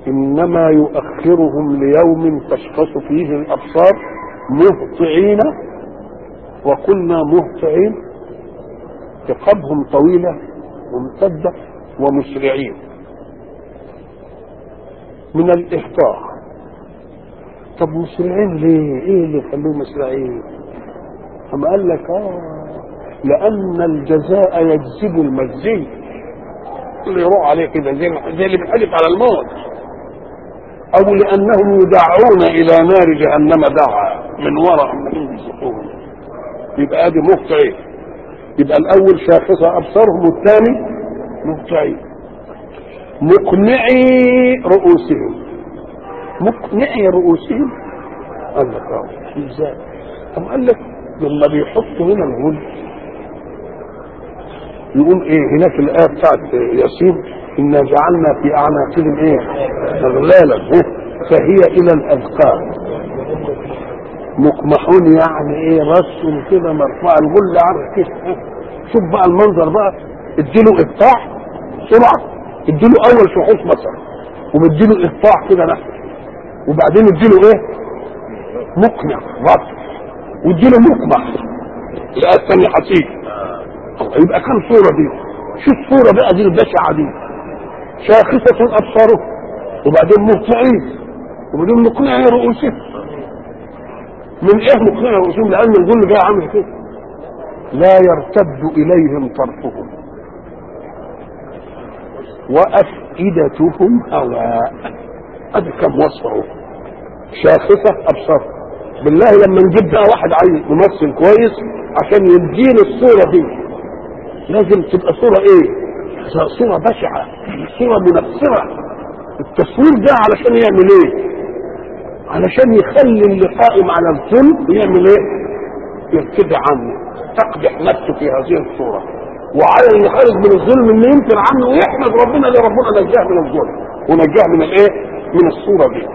انما يؤخرهم ليوم تشخص فيه الابصار مهطعين وقلنا مهطعين رقابهم طويله ممتده ومسرعين من الاهطاع طب مسرعين ليه؟ ايه اللي يخلوهم مسرعين؟ أما قال لك اه لأن الجزاء يجذب المجزي اللي يروح عليه كده زي زي اللي بيحلف على الموت أو لأنهم يدعون إلى نار جهنم دعا من وراء من يمسكون يبقى ادي مقطعين يبقى الأول شاخصة أبصارهم والثاني مقطعين مقنعي رؤوسهم مقنعي رؤوسهم قال لك اه ازاي؟ طب قال لك لما بيحطوا هنا الغل يقول ايه هناك الايه بتاعت ياسين انا جعلنا في اعناقهم ايه اغلالا إيه؟ فهي الى الاذقان مقمحون يعني ايه راسهم كده مرفوع الغل عارف كده شوف بقى المنظر بقى اديله اقطاع سرعه اديله اول شحوص بصر ومديله اقطاع كده نحو وبعدين اديله ايه مقنع راسه واديله مقمح الآية الثانية حسيب يبقى كم صورة دي شوف صورة بقى دي البشعة دي شاخصة أبصاره وبعدين مهطعين وبعدين مقنعي رؤوسهم من ايه مقنعي رؤوسهم لأن الظل جاي عامل كده لا يرتد إليهم طرفهم وأفئدتهم هواء ادي كم وصفه اهو شاخصة أبصار بالله لما نجيب بقى واحد عايز ممثل كويس عشان يدينا الصورة دي لازم تبقى صورة ايه صورة بشعة صورة منفرة التصوير ده علشان يعمل ايه علشان يخلي اللي قائم على الظلم يعمل ايه يبتدي عنه تقبح نفسه في هذه الصورة وعلى اللي خارج من الظلم انه ينكر عنه ويحمد ربنا اللي ربنا نجاه من الظلم ونجاه من الايه من الصورة دي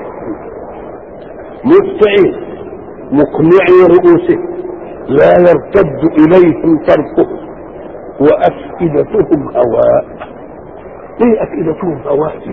مبتعين مقنعي رؤوسهم لا يرتد إليهم طرفهم وأفئدتهم هواء إيه أفئدتهم هواء دي؟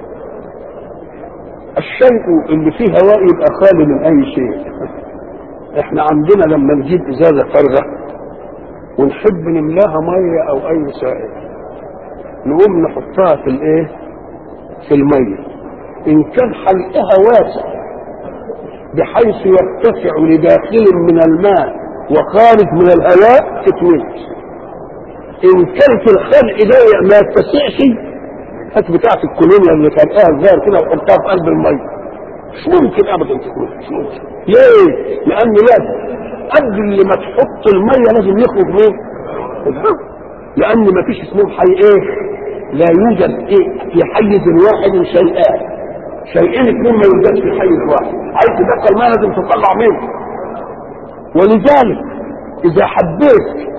الشيء اللي فيه هواء يبقى خالي من أي شيء احنا عندنا لما نجيب ازازة فارغة ونحب نملاها مية او اي سائل نقوم نحطها في الايه في المية ان كان حلقها واسع بحيث يرتفع لداخل من الماء وخارج من الهواء تتملك ان كانت الخلق ده ما يتسعش هات بتاعت الكولونيا اللي فرقاها الظاهر كده وحطها في قلب الميه مش ممكن ابدا تكون مش ممكن ليه؟ لان لازم قبل اللي ما تحط الميه لازم يخرج مين؟ الهواء لان ما فيش اسمهم حي ايه؟ لا يوجد ايه في حيز واحد شيئان شيئين اثنين ما يوجدش في حيز واحد عايز تدخل الماء لازم تطلع منه ولذلك اذا حبيت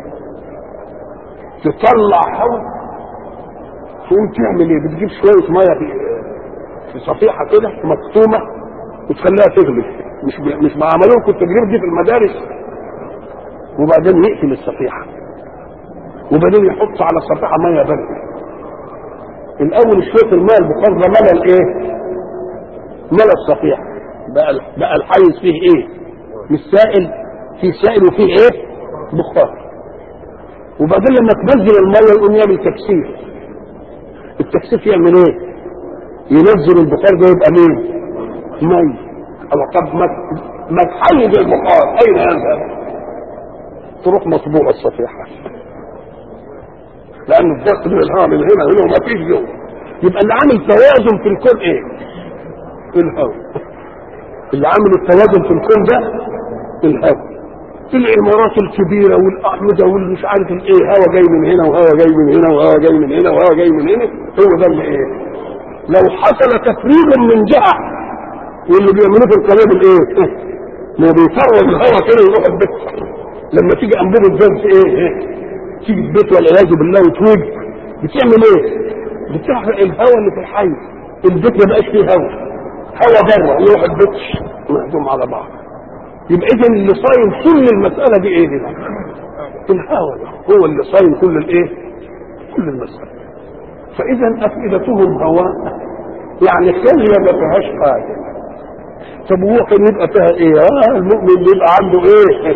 تطلع هواء تقوم تعمل ايه؟ بتجيب شويه ميه في في صفيحه كده مكتومه وتخليها تغلي مش مش ما عملوا لكم التجربه دي في المدارس وبعدين يقفل الصفيحه وبعدين يحط على الصفيحه ميه بارده الاول شويه الماء البخار ده ملى الايه؟ ملى الصفيحه بقى بقى الحيز فيه ايه؟ مش سائل فيه سائل وفيه ايه؟ بخار وبعدين لما تنزل الميه يقوم يعمل تكثيف التكثيف يعمل ايه؟ ينزل البخار ده يبقى مين؟ مي الله طب ما ما تحيز البخار اين يذهب؟ تروح مطبوع الصفيحه لان الضغط من الهواء من هنا هنا وما فيش جوه يبقى اللي عامل توازن في الكون ايه؟ الهواء اللي عامل التوازن في الكون ده الهواء العمارات الكبيره والاعمده واللي مش عارف الايه هوا جاي من هنا وهوا جاي من هنا وهوا جاي من هنا وهوا جاي من هنا هو ده اللي ايه؟ لو حصل تفريغ من جهه واللي بيعملوه في القنابل ايه؟ ما بيفرغ الهوا كده يروح البيت لما تيجي انبوبه جاز ايه؟ ايه؟ تيجي البيت والعياذ بالله وتوج بتعمل ايه؟ بتحرق الهواء اللي في الحي البيت ما بقاش فيه هواء هواء بره يروح البيت مهدوم على بعض يبقى اذا اللي صايم كل المساله دي ايه هنا؟ الهوى هو اللي صايم كل الايه؟ كل المساله فاذا افئدتهم هواء يعني خليه ما فيهاش حاجه طب هو كان يبقى فيها ايه؟ اه المؤمن بيبقى عنده ايه؟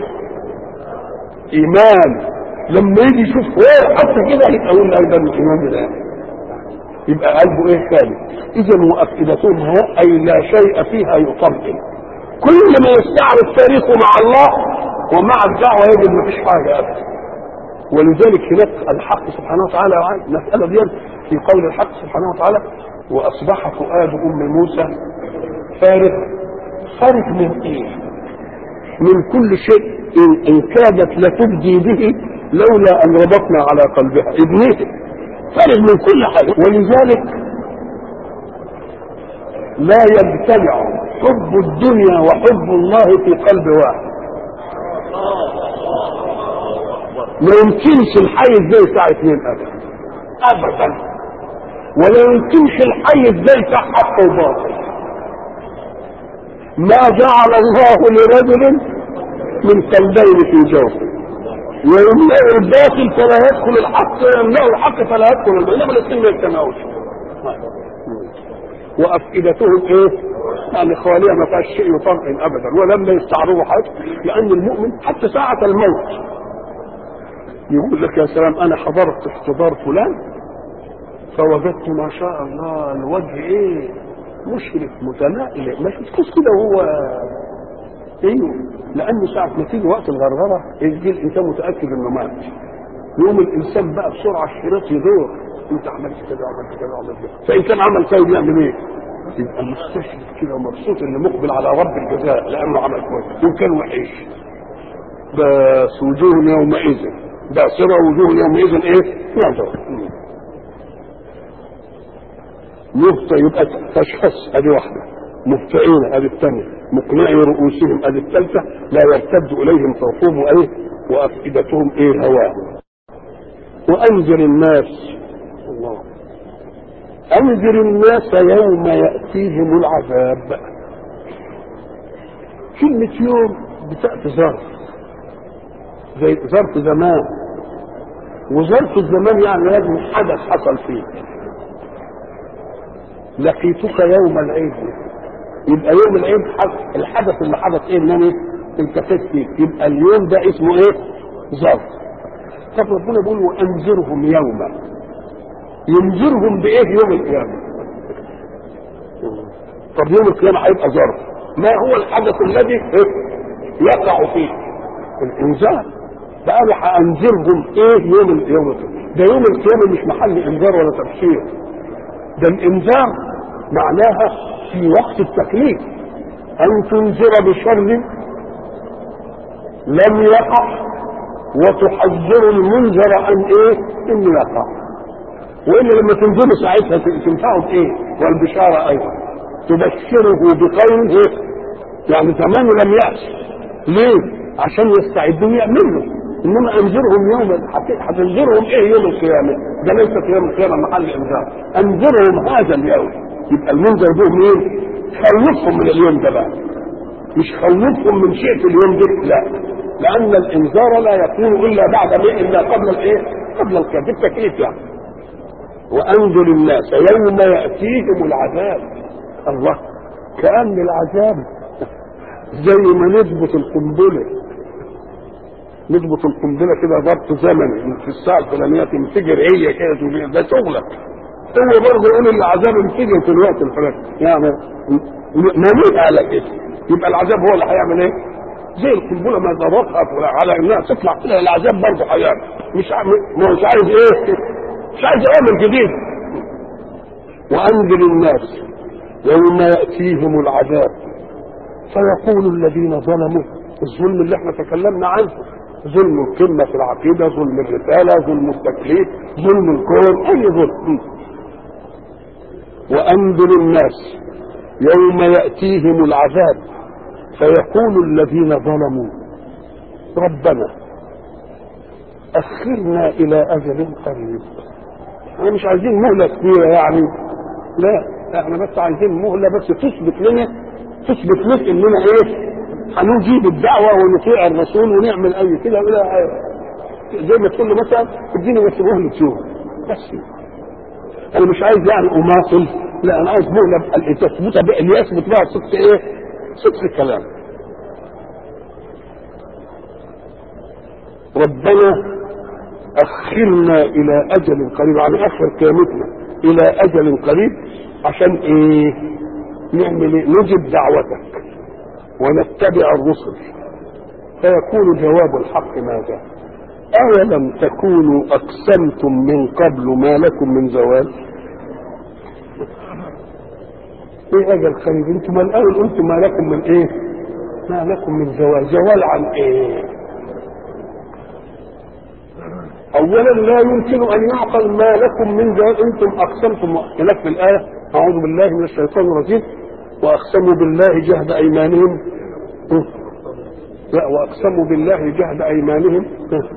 ايمان لما يجي يشوف هو حتى كده يبقى يقول لك ده الايمان ده يبقى قلبه ايه خالي اذا وافئدتهم هواء اي لا شيء فيها يطمئن كل ما يستعرض تاريخه مع الله ومع الدعوه يجد ما فيش حاجه ابدا ولذلك هناك الحق سبحانه وتعالى المساله دي في قول الحق سبحانه وتعالى واصبح فؤاد ام موسى فارغ فارغ من ايه؟ من كل شيء إن, إن كادت لتبدي به لولا أن ربطنا على قلبها ابنته فارغ من كل حاجة ولذلك لا يجتمع حب الدنيا وحب الله في قلب واحد ما يمكنش الحي ازاي بتاع اثنين ابدا ابدا ولا يمكنش الحي ازاي بتاع حق وباطل ما جعل الله لرجل من قلبين في جوفه ويملأ الباطل فلا يدخل الحق ويملأ الحق فلا يدخل الباطل انما الاثنين ما يجتمعوش وافئدتهم ايه؟ يعني خاليه ما فيهاش شيء يطمئن ابدا ولما يستعرضوا حاجه لان المؤمن حتى ساعه الموت يقول لك يا سلام انا حضرت احتضار فلان فوجدت ما شاء الله الوجه ايه مشرف متنائل ما شفتوش كده وهو ايوه لانه ساعه ما تيجي وقت الغرغره يجي الانسان متاكد انه مات يوم الانسان بقى بسرعه الشريط يدور انت عملت كذا وعملت كذا وعملت كذا فان كان عمل كويس يعمل ايه؟ يبقى مستشرف كده ومبسوط اللي مقبل على رب الجزاء لانه عمل كويس وان كان وحش بس وجوه يومئذ باسرة وجوه يومئذ ايه؟ نظر مهتى يبقى تشخص ادي واحده مهتئين ادي الثانيه مقنعي رؤوسهم ادي الثالثه لا يرتد اليهم طرفهم وايه وافئدتهم ايه هواهم وانذر الناس الله انذر الناس يوم ياتيهم العذاب كلمة يوم بتأتي ظرف زي ظرف زمان وظرف الزمان يعني لازم حدث حصل فيه لقيتك يوم العيد يبقى يوم العيد الحدث اللي حدث ايه ان انا التقيت فيه يبقى اليوم ده اسمه ايه ظرف طب ربنا بيقول وانذرهم يوما ينذرهم بايه يوم القيامه طب يوم القيامه هيبقى ظرف ما هو الحدث الذي يقع فيه الانذار بقى له هانذرهم ايه يوم القيامه ده يوم القيامه مش محل انذار ولا تبشير ده الانذار معناها في وقت التكليف ان تنذر بشر لم يقع وتحذر المنذر عن ايه انه يقع والا لما تنذره ساعتها تنفعه بايه والبشاره ايضا تبشره بخير ايه يعني زمانه لم يأس ليه عشان يستعدوا يعملوا انما انذرهم يوم هتنذرهم ايه يوم القيامه ده ليس في يوم القيامه محل انذار انذرهم هذا اليوم يبقى المنذر به مين خوفهم من اليوم ده بقى مش خوفهم من شيء في اليوم ده لا لان الانذار لا يكون الا بعد ما الا قبل الايه قبل القيامه بالتكليف يعني وانذر الناس يوم ياتيهم العذاب الله كان العذاب زي ما نثبت القنبله نضبط القنبله كده ضبط زمني في الساعه الفلانيه تنفجر هي كده ده شغلك هو برضه يقول العذاب انفجر في الوقت الفلاني يعني نميت على كده يبقى العذاب هو اللي هيعمل ايه؟ زي القنبله ما ضربها على انها تطلع كده العذاب برضه هيعمل مش ما مش عايز ايه؟ مش عايز اوامر جديد وانذر الناس يوم ياتيهم العذاب فيقول الذين ظلموا الظلم اللي احنا تكلمنا عنه ظلم القمة في العقيدة ظلم الرسالة ظلم التكليف ظلم الكون أي ظلم وأنذر الناس يوم يأتيهم العذاب فيقول الذين ظلموا ربنا أخرنا إلى أجل قريب احنا مش عايزين مهلة كبيرة يعني لا احنا بس عايزين مهلة بس تثبت لنا تثبت لك اننا ايه هنجيب الدعوه ونطيع الرسول ونعمل اي كده ولا زي ما تقول له مثلا اديني بس مهله يوم بس انا مش عايز يعني اماطل لا انا عايز مهله تثبت اللي يثبت بها صدق ايه؟ صدق الكلام ربنا اخرنا الى اجل قريب يعني اخر قيامتنا الى اجل قريب عشان ايه نعمل ايه نجب دعوتك ونتبع الرسل فيكون جواب الحق ماذا اولم تكونوا اقسمتم من قبل ما لكم من زوال ايه اجل قريب انتم الاول قلتم ما لكم من ايه ما لكم من زوال زوال عن ايه اولا لا يمكن ان يعقل ما لكم من ذلك انتم اقسمتم هناك في الايه اعوذ بالله من الشيطان الرجيم واقسموا بالله جهد ايمانهم لا واقسموا بالله جهد ايمانهم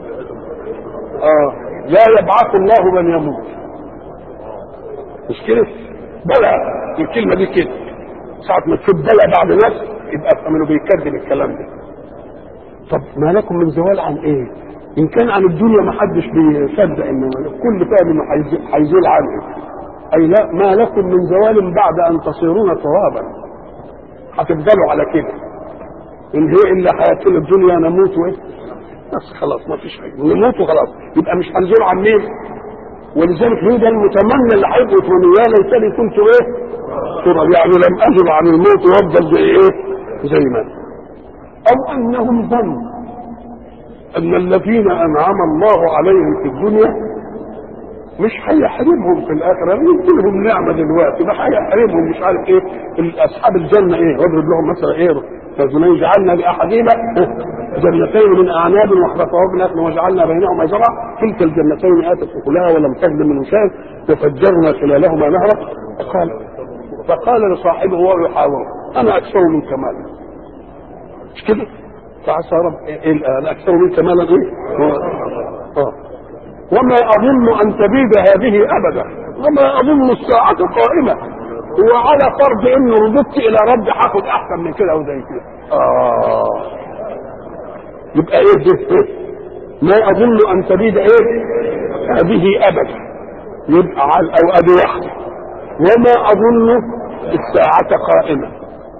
اه لا يبعث الله من يموت مش كده بلى الكلمه دي كده ساعه ما تشوف بلى بعد نفس يبقى افهم انه بيكذب الكلام ده طب ما لكم من زوال عن ايه ان كان عن الدنيا ما حدش بيصدق انه كل فاهم انه هيزول عنه اي لا ما لكم من زوال بعد ان تصيرون ترابا هتفضلوا على كده ان هي الا حياتنا الدنيا نموت وايه بس خلاص ما فيش حاجه نموت وخلاص يبقى مش هنزول عن مين ولذلك هو ده المتمنى اللي هيبقوا يا ليتني كنت ايه تراب يعني لم ازل عن الموت وافضل زي ايه زي ما او انهم ظنوا ان الذين انعم الله عليهم في الدنيا مش هيحرمهم في الاخره يدي لهم نعمه دلوقتي ما هيحرمهم مش عارف ايه اصحاب الجنه ايه واضرب لهم مثلا ايه رجلين جعلنا لاحدهما جنتين من اعناب وحفظناهما وجعلنا بينهما زرعا تلك الجنتين اتت اكلها ولم تهدم من شيء وفجرنا خلالهما نهرا فقال فقال لصاحبه وهو يحاوره انا اكثر منك مالا مش كده فعسى رب إيه انا اكثر منك مالا ايه؟ اه وما اظن ان تبيد هذه ابدا وما اظن الساعه قائمه وعلى فرض انه رددت الى ربي هاخد احسن من كده وزي كده اه يبقى ايه ده ما اظن ان تبيد ايه هذه ابدا يبقى على او ادي واحده وما اظن الساعه قائمه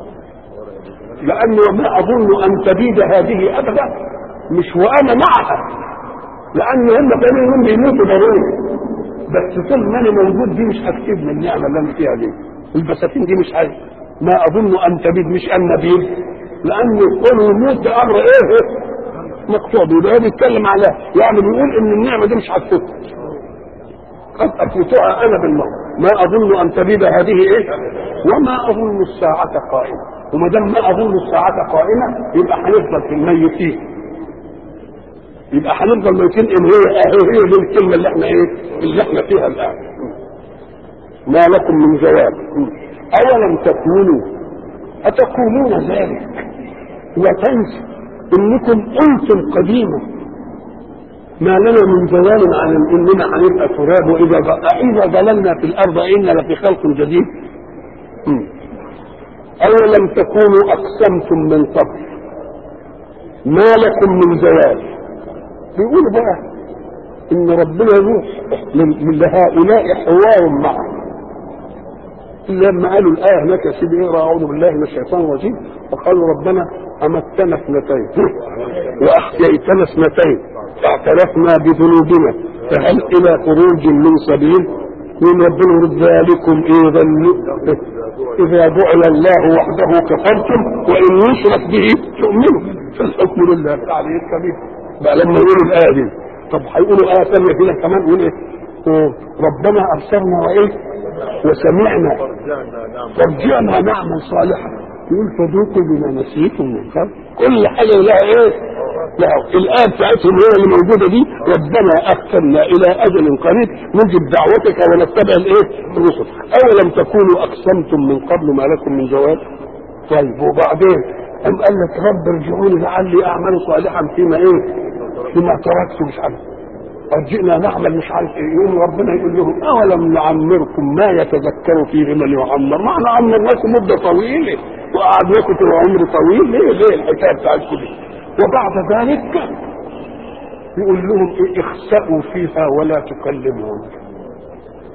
لانه ما اظن ان تبيد هذه ابدا مش وانا معها لان هم كانوا يوم بيموتوا ضروري بس طول ما انا موجود دي مش هكتب من النعمه اللي انا فيها دي البساتين دي مش عايز ما اظن ان تبيد مش ان نبيد لانه كل يموت ده امر ايه مقطوع بيبقى بيتكلم على يعني بيقول ان النعمه دي مش هتفوت قد افوتها انا بالموت ما اظن ان تبيد هذه ايه وما اظن الساعه قائمه وما دام ما اظن الساعه قائمه يبقى هنفضل في الميتين يبقى هنفضل ميتين ان هي هي هي دي الكلمه اللي احنا ايه اللي احنا فيها الان ما لكم من جواب اولم تكونوا اتقولون ذلك وتنسوا انكم قلتم قديما ما لنا من زوال عن اننا هنبقى تراب واذا اذا ضللنا في الارض انا لفي خلق جديد اولم تكونوا اقسمتم من قبل ما لكم من زوال بيقولوا بقى ان ربنا يروح لهؤلاء حوار معه لما قالوا الآية هناك يا سيدي اقرا أعوذ بالله من الشيطان الرجيم وقالوا ربنا أمتنا اثنتين وأحييتنا اثنتين فاعترفنا بذنوبنا فهل إلى خروج من سبيل من ربنا يرد ذلكم إذا إذا جعل الله وحده كفرتم وإن يشرك به تؤمنوا فالحكم لله العلي الكبير بقى لما يقولوا الآية دي طب هيقولوا آية ثانية كده كمان يقول إيه ربنا أبصرنا وإيه وسمعنا فارجعنا نعمل صالحا يقول فذوقوا بما نسيتم من قبل كل حاجه لها ايه؟ لا الآية بتاعتهم هي اللي موجودة دي ربنا أخرنا إلى أجل قريب نجب دعوتك ونتبع الإيه؟ الرسل أولم تكونوا أقسمتم من قبل ما لكم من زوال؟ طيب وبعدين أم قال لك رب ارجعوني لعلي أعمل صالحا فيما إيه؟ فيما تركت مش عارف ارجئنا نعمل مش عارف ايه يقول ربنا يقول لهم اولم نعمركم ما يتذكر فيه من يعمر ما احنا عمرناكم مده طويله وقعدناكم في عمر طويل ليه ليه الحكايه بتاعتكم دي وبعد ذلك يقول لهم ايه اخسأوا فيها ولا تكلمون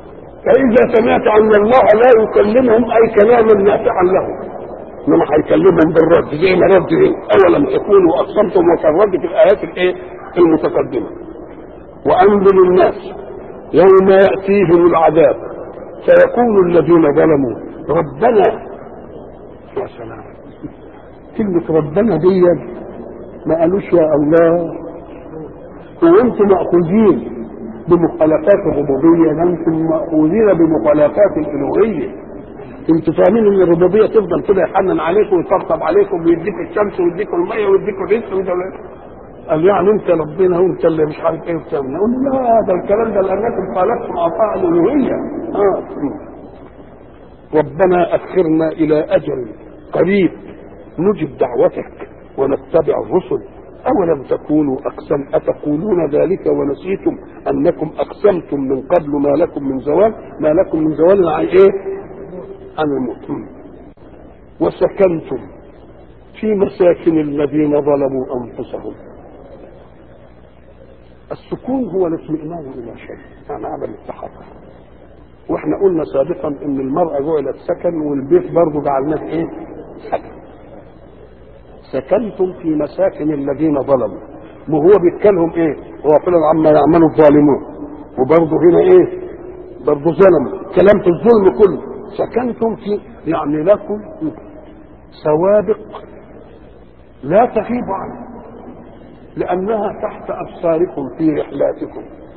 فإذا سمعت أن الله لا يكلمهم أي كلاما نافعا لهم إنما هيكلمهم بالرد زي ما رد هنا أولم تكونوا أقسمتم وكالرد في الآيات الإيه؟ المتقدمة وأنزل الناس يوم يأتيهم العذاب فيقول الذين ظلموا ربنا يا سلام كلمة ربنا دي ما قالوش يا الله هو انتم مأخوذين بمخالفات الربوبية ده انتم مأخوذين بمخالفات الألوهية انتوا فاهمين ان الربوبية تفضل كده يحنن عليكم ويطبطب عليكم ويديك الشمس ويديك المية ويديك الرزق وده قال يعني انت ربنا وانت اللي مش عارف ايه وبتعمل نقول لا ده الكلام ده لانكم خالفتم اعطاء الالوهيه اه ربنا اخرنا الى اجل قريب نجب دعوتك ونتبع الرسل أولم تكونوا أقسم أتقولون ذلك ونسيتم أنكم أقسمتم من قبل ما لكم من زوال ما لكم من زوال عن إيه؟ عن المؤمن وسكنتم في مساكن الذين ظلموا أنفسهم السكون هو الاطمئنان إلى شيء يعني عدم التحرك واحنا قلنا سابقا ان المرأة جعلت سكن والبيت برضه جعلناه ايه؟ سكن سكنتم في مساكن الذين ظلموا وهو بيتكلم ايه غافلا عما يعمل الظالمون وبرضه هنا ايه برضه ظلموا كلام في الظلم كله سكنتم في يعني لكم سوابق لا تغيب عنها لانها تحت ابصاركم في رحلاتكم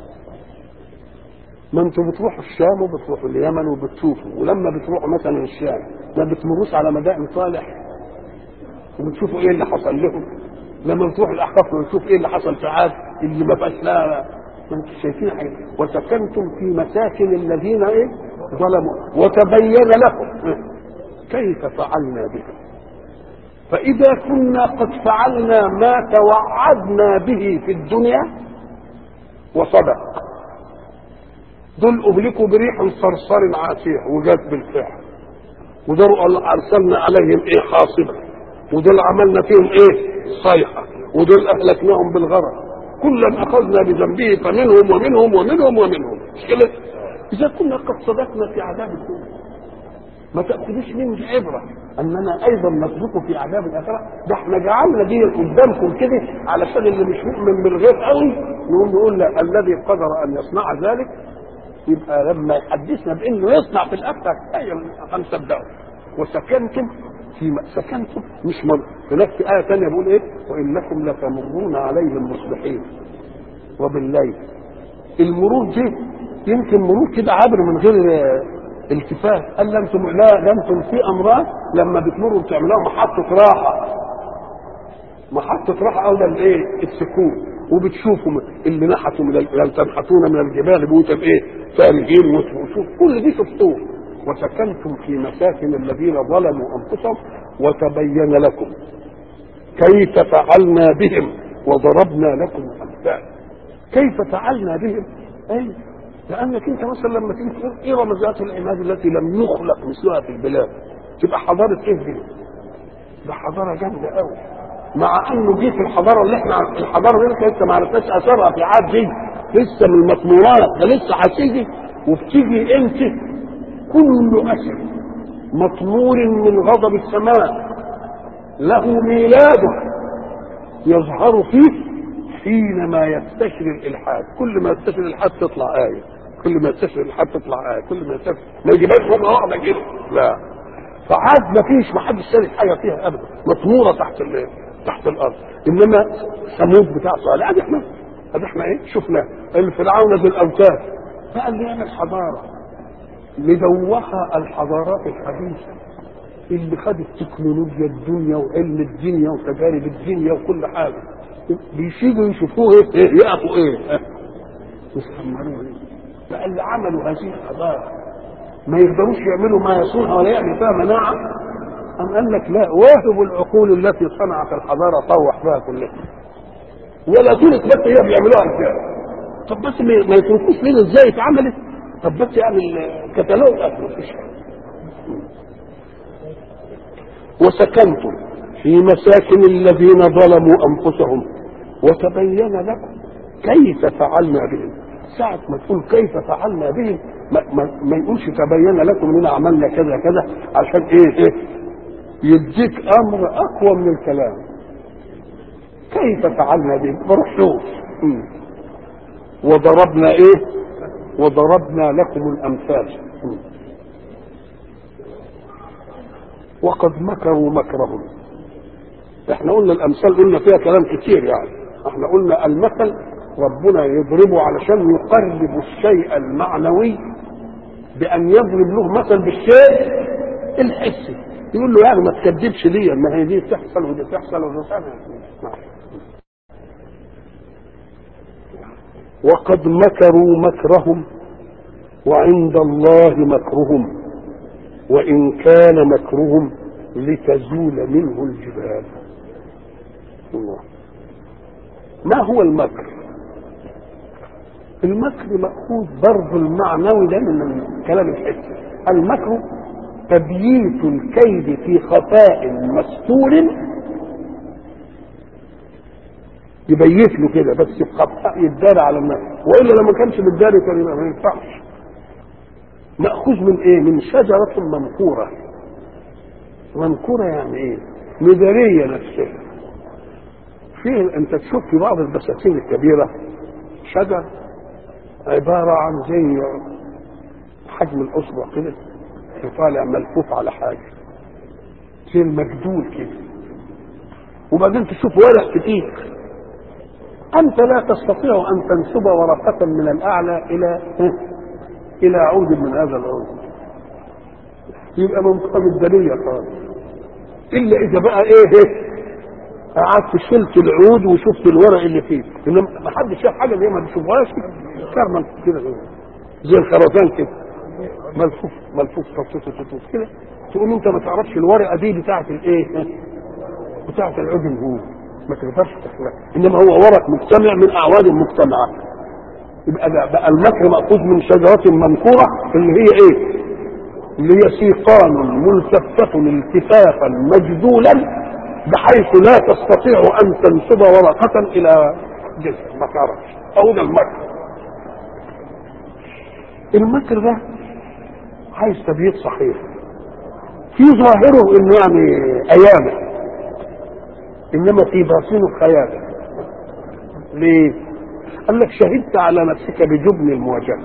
ما انتوا بتروحوا الشام وبتروحوا اليمن وبتشوفوا ولما بتروحوا مثلا الشام ما بتمروش على مدائن صالح وبتشوفوا ايه اللي حصل لهم لما بتروح الاحقاف ونشوف ايه اللي حصل في عاد اللي ما بقاش لا ما انتم شايفين حاجه وسكنتم في مساكن الذين ايه ظلموا وتبين لكم كيف فعلنا بهم فاذا كنا قد فعلنا ما توعدنا به في الدنيا وصدق دول اهلكوا بريح صرصر عاتيه وجات بالفعل ودول ارسلنا عليهم ايه حاصبا ودول عملنا فيهم ايه صيحة ودول اهلكناهم بالغرق كلا اخذنا بذنبه فمنهم ومنهم ومنهم ومنهم مش كده اذا كنا قد صدقنا في عذاب الدنيا ما تأخذوش منه عبرة أننا أيضا نسلك في عذاب الآخرة ده احنا جعلنا دي قدامكم كده علشان اللي مش مؤمن بالغيب قوي نقول نقول لا الذي قدر أن يصنع ذلك يبقى لما يحدثنا بأنه يصنع في الآخرة هنصدقه وسكنتم في سكنتم مش مر هناك في آية ثانية بيقول إيه وإنكم لتمرون عليهم مصبحين وبالليل المرور دي يمكن مرور كده عابر من غير التفات قال لا انتم لا ده انتم في امراض لما بتمروا بتعملوها محطه راحه محطه راحه او الايه السكون وبتشوفوا اللي نحتوا من ال... تنحتون من الجبال بيوتا بايه فارغين وشوف كل دي شفتوه وسكنتم في مساكن الذين ظلموا انفسهم وتبين لكم كيف فعلنا بهم وضربنا لكم الامثال كيف فعلنا بهم اي لانك انت مثلا لما تيجي تقول ايه رمزات العماد التي لم يخلق مثلها في البلاد تبقى حضاره ايه دي؟ ده حضاره جامده قوي مع انه جه في الحضاره اللي احنا الحضاره دي لسه ما عرفناش اثرها في عاد دي لسه من المطمورات ده لسه هتيجي وبتيجي امتى؟ كل اثر مطمور من غضب السماء له ميلاده يظهر فيه حينما يستشري الالحاد كل ما يستشري الالحاد تطلع ايه كل ما يستشري الالحاد تطلع ايه كل ما يستشري ما يجيبهاش مره واحده كده لا فعاد ما فيش ما حدش شارك حاجه فيها ابدا مطموره تحت ال... تحت الارض انما ثمود بتاع صالح ادي احنا ادي احنا ايه شفنا الفرعون ذي الاوتاد بقى اللي يعمل حضاره مدوخه الحضارات الحديثه اللي خدت تكنولوجيا الدنيا وعلم الدنيا وتجارب الدنيا وكل حاجه بيسيبوا يشوفوه ايه, إيه يقفوا ايه يستمروا ايه بقى اللي عملوا هذه الحضاره ما يقدروش يعملوا ما يصونها ولا يعمل فيها مناعه أم قال لك لا واهبوا العقول التي صنعت الحضارة طوح بها كلها ولا تونس بس هي بيعملوها ازاي طب بس ما يتركوش لنا ازاي اتعملت طب بس يعني كتالوج مفيش وسكنتم في مساكن الذين ظلموا انفسهم وتبين لكم كيف فعلنا بهم ساعة ما تقول كيف فعلنا بهم ما, ما, ما يقولش تبين لكم اننا عملنا كذا كذا عشان ايه ايه يديك امر اقوى من الكلام كيف فعلنا به روح شوف مم. وضربنا ايه وضربنا لكم الامثال مم. وقد مكروا مكرهم احنا قلنا الامثال قلنا فيها كلام كتير يعني احنا قلنا المثل ربنا يضربه علشان يقرب الشيء المعنوي بان يضرب له مثل بالشيء الحسي يقول له يعني ما تكذبش دي ما هي دي تحصل ودي تحصل ودي تحصل وقد مكروا مكرهم وعند الله مكرهم وإن كان مكرهم لتزول منه الجبال الله ما هو المكر المكر مأخوذ برضه المعنوي ده من الكلام الحسي المكر تبييت الكيد في خفاء مستور يبيت له كده بس بخفاء يتدارى على الناس والا لما كانش بالداري كان يبقى ما ينفعش مأخوذ من ايه؟ من شجرة منكورة منكورة يعني ايه؟ مدارية نفسها فيه انت تشوف في بعض البساتين الكبيرة شجر عبارة عن زي حجم الأصبع كده طالع ملفوف على حاجة زي المجدول كده وبعدين تشوف ورق كتير أنت لا تستطيع أن تنسب ورقة من الأعلى إلى إلى عود من هذا العود يبقى منطقة الدنيا خالص إلا إذا بقى إيه قعدت شلت العود وشفت الورق اللي فيه إنما ما حدش شاف حاجة زي ما بيشوفهاش كرمل كده زي الخرزان كده ملفوف ملفوف خطوط كده تقول انت ما تعرفش الورقه دي بتاعت الايه؟ بتاعت العود هو ما تقدرش تخلقها انما هو ورق مجتمع من اعواد المجتمع يبقى ده بقى المكر ماخوذ من شجره منكوره اللي هي ايه؟ اللي هي سيقان ملتفة التفافا مجدولا بحيث لا تستطيع ان تنسب ورقة الى جسم ما تعرفش او ده المكر المكر ده عايز تبييت صحيح في ظاهره انه يعني ايامه انما في باطنه خيانه ليه قال لك شهدت على نفسك بجبن المواجهه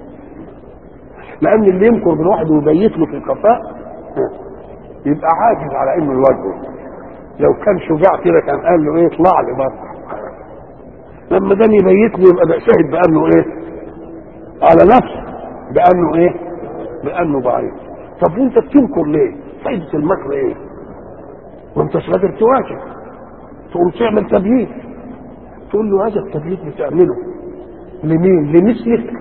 لان اللي يمكر بالواحد ويبيت له في الخفاء يبقى عاجز على انه يواجهه لو كان شجاع كده كان قال له ايه اطلع لي بره لما ده يبيت له يبقى شهد بانه ايه على نفسه بانه ايه بانه ضعيف طب وانت بتنكر ليه فايده المكر ايه ما انتش قادر تواجه تقوم تعمل تبييت تقول له هذا التبييت بتعمله لمين لمثلك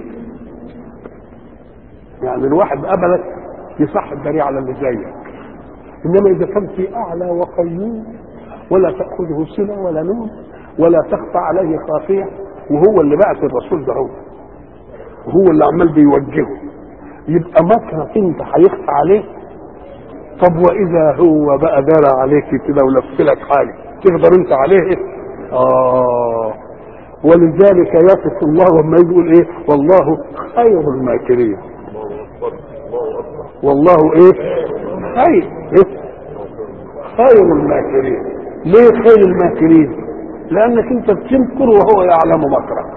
يعني الواحد قبلك يصح الدري على اللي زيك انما اذا كان في اعلى وقيوم ولا تاخذه سنه ولا نوم ولا تخفى عليه خافيه وهو اللي بعت الرسول ده هو وهو اللي عمال بيوجهه يبقى مكرك انت هيخفى عليه طب واذا هو بقى دار عليك كده ولف لك حاجه تقدر انت عليه إيه؟ اه ولذلك يصف الله لما يقول ايه والله خير الماكرين والله ايه خير إيه؟ خير الماكرين ليه خير الماكرين لانك انت بتمكر وهو يعلم مكرك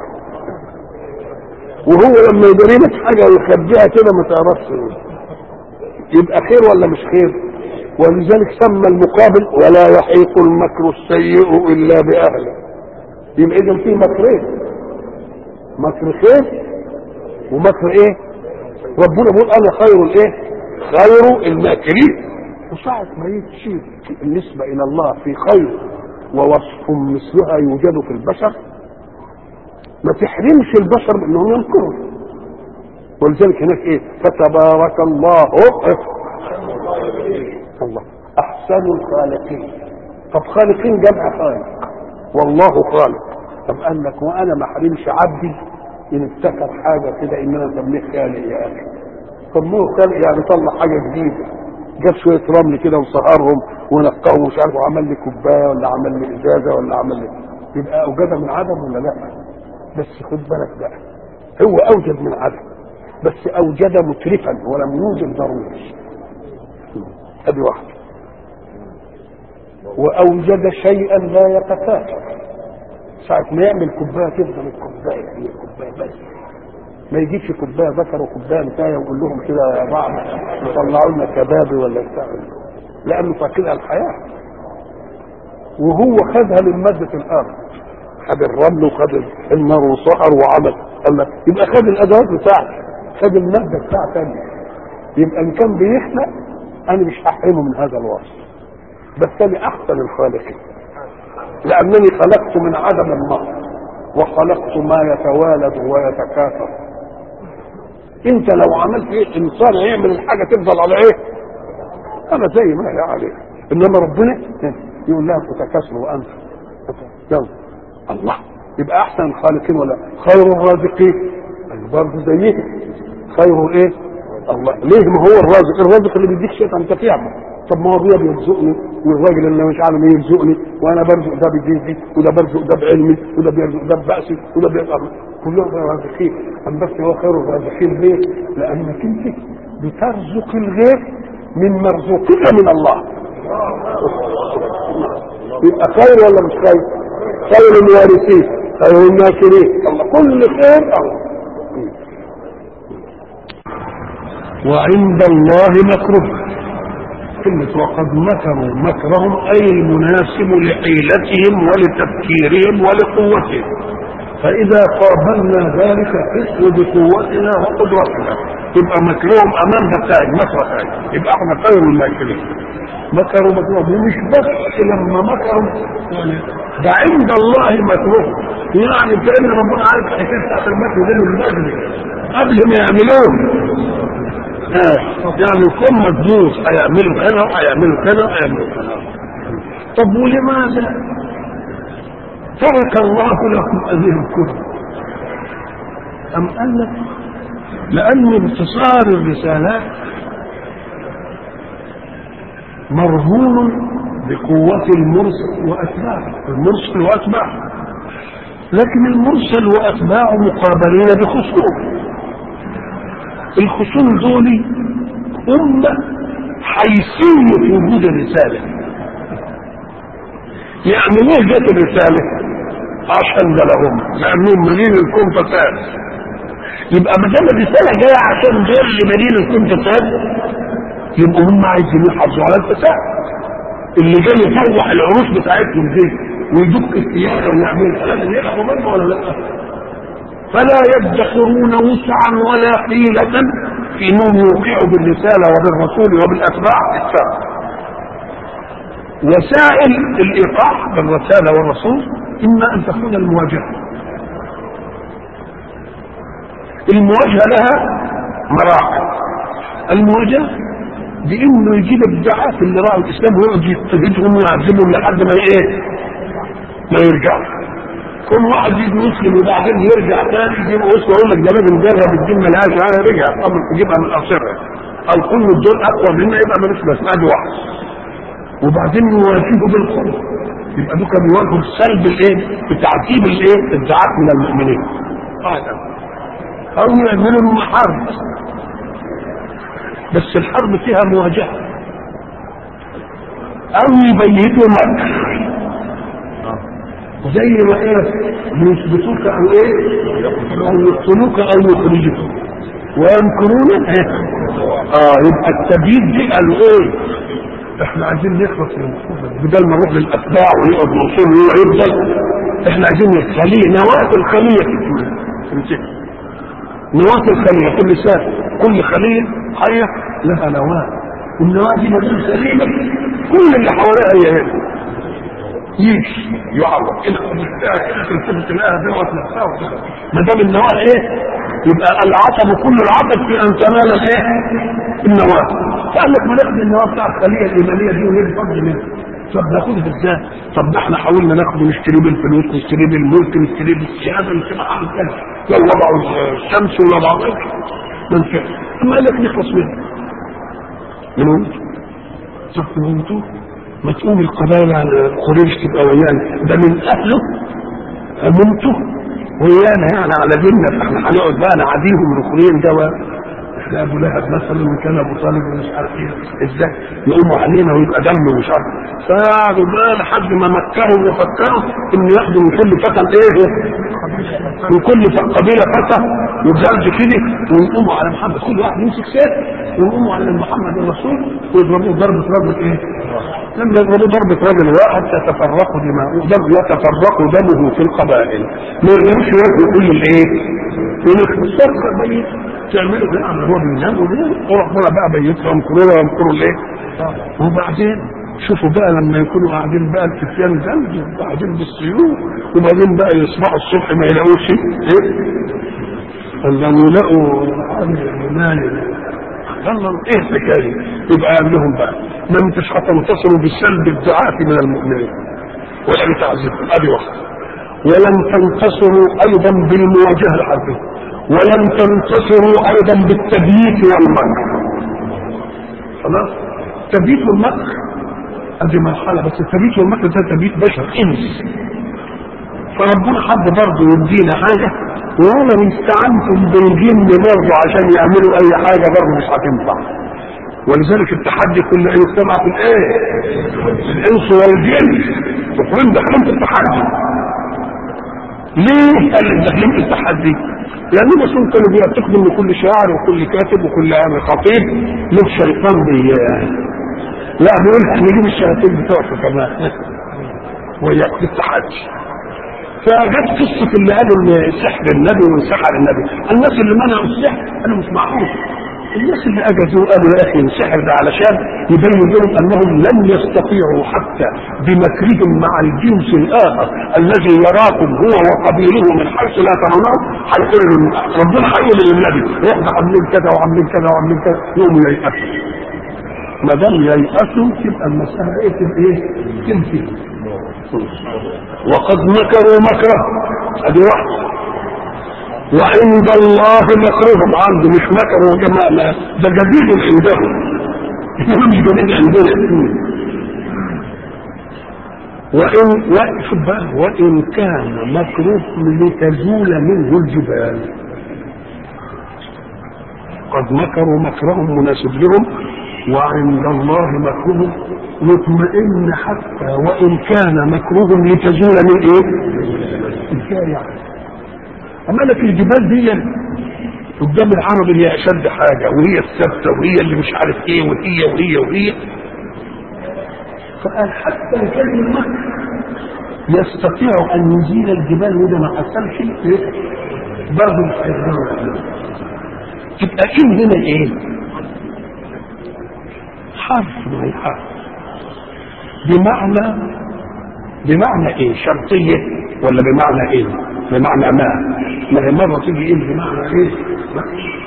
وهو لما يدري لك حاجه ويخبيها كده ما تعرفش يبقى خير ولا مش خير ولذلك سمى المقابل ولا يحيق المكر السيء الا باهله يبقى اذا في مكرين مكر خير ومكر ايه ربنا بيقول انا خير الايه خير الماكرين وساعة ما يجي النسبة إلى الله في خير ووصف مثلها يوجد في البشر ما تحرمش البشر من انهم ينكروا ولذلك هناك ايه فتبارك الله الله احسن الخالقين طب خالقين جمع خالق والله خالق طب قال لك وانا ما احرمش عبدي ان ابتكر حاجه كده ان انا اسميه خالق يا اخي طب مو خالق يعني طلع حاجه جديده جاب شويه رمل كده وصهرهم ونقاهم مش عارف وعمل لي كوبايه ولا عمل لي ازازه ولا عمل لي يبقى اوجدها من عدم ولا لا؟ بس خد بالك بقى هو اوجد من عدم بس اوجد مترفا ولم يوجد ضروري ادي واحده واوجد شيئا لا يتكاثر ساعة ما يعمل كوباية تفضل الكوباية هي كوباية بس ما يجيبش كوباية ذكر وكوباية نتاية ويقول لهم كده يا بعض يطلعوا لنا كبابي ولا بتاع لأنه فاكرها الحياة وهو خدها من مادة الأرض خد الرمل وخد النار وصهر وعمل قال لك يبقى خد الأدوات بتاعته خد المادة بتاعته يبقى إن كان بيخلق أنا مش هحرمه من هذا الوصف بس أنا أحسن الخالقين لأنني خلقت من عدم النقص وخلقت ما يتوالد ويتكاثر انت لو عملت ايه انسان هيعمل الحاجه تفضل على ايه انا زي ما هي عليه انما ربنا يقول لها تتكاثروا وانتم يلا الله يبقى احسن الخالقين ولا خير الرازقين برضه زيه خير ايه الله ليه ما هو الرازق الرازق اللي بيديك شيء انت تعمل طب ما هو ابويا بيرزقني والراجل اللي مش عارف ايه يرزقني وانا برزق ده بجيزي وده برزق ده بعلمي وده بيرزق ده ببأسي وده بيرزق كلهم رازقين ام بس هو خير الرازقين ليه؟ لانك انت بترزق الغير من مرزوقك من الله يبقى خير ولا مش خير؟ خير الوارثين خير الناكرين الله كل خير الله وعند الله مكروه كلمة وقد مكروا مكرهم أي المناسب لحيلتهم ولتفكيرهم ولقوتهم فإذا قابلنا ذلك حسن بقوتنا وقدرتنا يبقى مكرهم أمامها خارج مكر خارج يبقى احنا خير الماكرين مكروا مكرهم ومش بس لما مكروا يعني ده عند الله مكروه يعني كأن ربنا عارف حكاية بتاعت المكر دي من بدري قبل ما يعملوه يعني يكون مدروس هيعملوا كذا وهيعملوا كذا وهيعملوا كذا طب ولماذا ترك الله لكم هذه الكتب أم قال لك لأن انتصار الرسالات مرهون بقوة المرسل وأتباعه المرسل وأتباعه لكن المرسل وأتباعه مقابلين بخصوم الخصوم دول هم حيثية وجود الرسالة يعني ليه جت الرسالة عشان ده لهم لأنهم مدين الكون فساد يبقى ما دام الرسالة جاية عشان دول اللي مدين الكون فساد يبقوا هم عايزين يحافظوا على الفساد اللي جاي يفوح العروش بتاعتهم دي ويدق السيارة ويعمل لازم يلعبوا منه ولا لا؟ فلا يدخرون وسعا ولا حيلة في انهم يوقعوا بالرسالة وبالرسول وبالاتباع الشر وسائل الايقاع بالرسالة والرسول اما ان تكون المواجهة المواجهة لها مراحل المواجهة بانه يجيب الدعاة اللي راعوا الاسلام ويقعد يضطهدهم ويعذبهم لحد ما ايه ما يرجعوا كل واحد يجي يسلم وبعدين يرجع تاني يجيب اسوه يقول لك ده لازم جرب الدين ملهاش انا رجع طب تجيبها من قصرها او كل الدول اقوى منا يبقى ملوش بس ادي واحد وبعدين يواجهه بالقوه يبقى دول كانوا بيواجهوا السلب الايه؟ بتعذيب الايه؟ الدعاة من المؤمنين. او يعملوا لهم حرب بس الحرب فيها مواجهه او يبيتوا مكر زي ما ايه يثبتوك او ايه او يقتلوك او يخرجوك ويمكرون ايه اه يبقى التبييت دي قالوا ايه احنا عايزين نخلص من بدل ما نروح للاتباع ويقعد نوصل ويفضل احنا عايزين الخليه نواه الخليه في نواه الخليه كل سنه كل خليه حيه لها نواه والنواه دي مدام سليمه كل اللي حواليها هي هي يجي يعوض تلتفت تلاقيها دوت نفسها ما دام النواه ايه يبقى العصب كل العصب في ان تنال الايه النواه فقال لك ما ناخد النواه بتاع الخليه الايمانيه دي ونفضل منها طب ناخدها ازاي؟ طب ده احنا حاولنا ناخده نشتريه بالفلوس نشتريه بالملك نشتريه بالسياسه نشتريه عامل كذا يلا وضعوا الشمس ولا بعض ما نفعش اما قال لك نخلص منه من صح من ما تقوم القبائل على قريش تبقى ويانا ده من اهله امنته ويانا يعني على ديننا فاحنا هنقعد بقى نعاديهم الاخرين ده ده ابو لهب مثلا وكان ابو طالب ومش عارف ايه ازاي يقوموا علينا ويبقى دم ومش عارف فقعدوا بقى لحد ما مكروا وفكروا ان ياخدوا من كل فتى ايه من كل قبيله فتى وجلد كده ويقوموا على محمد كل واحد يمسك سيف ويقوموا على محمد الرسول ويضربوه ضربه رجل ايه؟ لما يضربوا ضربه رجل واحد تتفرق دماؤه دم يتفرق دمه في القبائل ما يقدروش ياكلوا كل الايه؟ ونخسر بيت تعملوا كده عم هو بينام وربنا بقى بيتها يمكروا ويمكروا الايه؟ وبعدين شوفوا بقى لما يكونوا قاعدين بقى الفتيان جنب قاعدين بالسيوف وبعدين بقى يصبحوا الصبح ما يلاقوش ايه؟ لما يلاقوا مال يلا ايه الحكايه؟ يبقى قال لهم بقى ما انتش هتنتصروا بالسلب الدعاة من المؤمنين ولا بتعذيبهم ادي واحده ولن تنتصروا ايضا بالمواجهه الحربيه ولن تنتصروا ايضا بالتبييت والمكر خلاص التبييت والمكر ادي مرحله بس التبييت والمكر ده تبييت بشر انس فربنا حب برضه يدينا حاجه ولو استعنتم بالجن برضه عشان يعملوا اي حاجه برضه مش هتنفع ولذلك التحدي كل ان يجتمع في الايه؟ الانس والجن تقولون داخلين في التحدي ليه قال لك داخلين في التحدي؟ لان الرسول كانوا بيعتقدوا ان كل شاعر وكل كاتب وكل عامل خطيب له شيطان بي لا بيقول هنجيب الشياطين بتوعته كمان وياك في التحدي فجت قصه اللي قالوا ان سحر النبي وسحر النبي الناس اللي منعوا السحر قالوا مش معقول الناس اللي اجازوا قالوا يا اخي السحر ده علشان يبين لهم انهم لن يستطيعوا حتى بمكرهم مع الجنس الاخر الذي يراكم هو وقبيله من حيث لا ترونه هيقول ربنا هيقول للنبي احنا عاملين كذا وعاملين كذا وعاملين كذا يقوموا ييأسوا ما دام ييأسوا تبقى المساله ايه تبقى ايه؟ تنتهي وقد مكروا مكره ادي واحده وعند الله مكرهم عنده مش مكروا يا جماعه لا ده جديد عندهم مش جديد عندنا وإن وقف بقى وإن كان مكروه لتزول منه الجبال قد مكروا مكرهم مناسب لهم وعند الله مكرهم يطمئن حتى وإن كان مكروه لتزول من إيه؟ إزاي يعني؟ أما لك الجبال دي قدام العرب اللي هي أشد حاجة وهي الثابتة وهي اللي مش عارف إيه وهي وهي وهي فقال حتى إن كان المكر يستطيع أن يزيل الجبال وده ما حصلش برضه مش هيقدروا يعملوا تبقى إيه هنا إيه؟ حرف من الحرف بمعنى بمعنى ايه شرطية ولا بمعنى ايه بمعنى ما ما هي مرة تيجي ايه بمعنى ايه لا.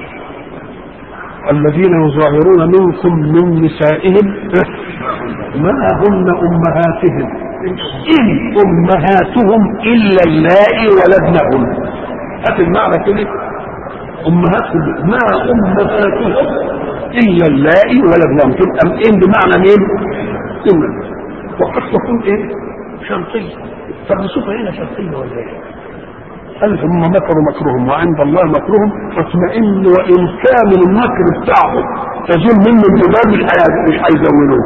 الذين يظاهرون منكم من نسائهم ما هن امهاتهم ان امهاتهم الا اللائي ولدنهن هات المعنى كده امهاتهم ما امهاتهم الا اللائي ولدنهن تبقى ان بمعنى مين؟ إن وقد تكون ايه؟ شرطيه طب نشوفها هنا شرطيه ولا ايه؟ قال هم مكروا مكرهم وعند الله مكرهم فاطمئن وان كان المكر بتاعهم تزول منه الجبال مش مش هيزولوك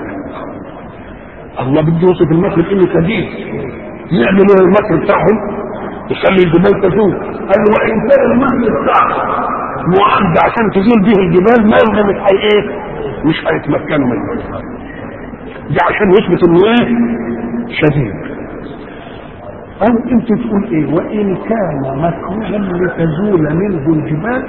الله بده يوصف المكر انه شديد يعمل ايه المكر بتاعهم يخلي الجبال تزول قال وان كان المكر بتاعهم معد عشان تزول به الجبال ما يلغى مش هي ايه مش هيتمكنوا منه دي عشان يثبت انه ايه شديد او انت تقول ايه وان كان مكروها لتزول منه الجبال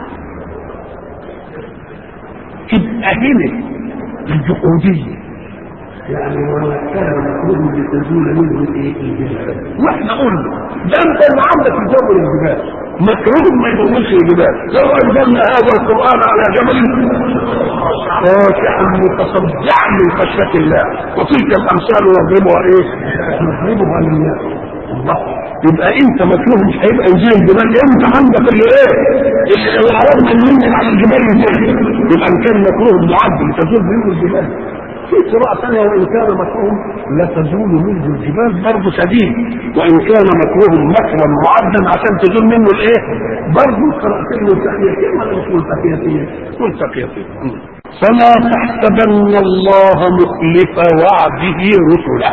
تبقى هنا الجحودية يعني وما كان مكروه لتزول منه الايه الجبال واحنا قلنا ده انت اللي عندك تزول الجبال مكروه ما يزولش الجبال لو انزلنا هذا القران على جبل خاشعا متصدعا من خشيه الله وتلك الامثال نضربها ايه؟ نضربها للناس الله يبقى انت مكروه مش هيبقى يزيل الجبال انت عندك اللي ايه؟ اللي عرضنا منك على الجبال يزيل يبقى ان كان مكروه معد لتزول منه الجبال في قراءة ثانية وإن كان مكرهم لتزول منه الجبال برضه شديد وإن كان مكرهم مكرا معدا عشان تزول منه الإيه؟ برضه قراءتين ملتقيتين ولا مش ملتقيتين؟ ملتقيتين فلا تحسبن الله مخلف وعده رسله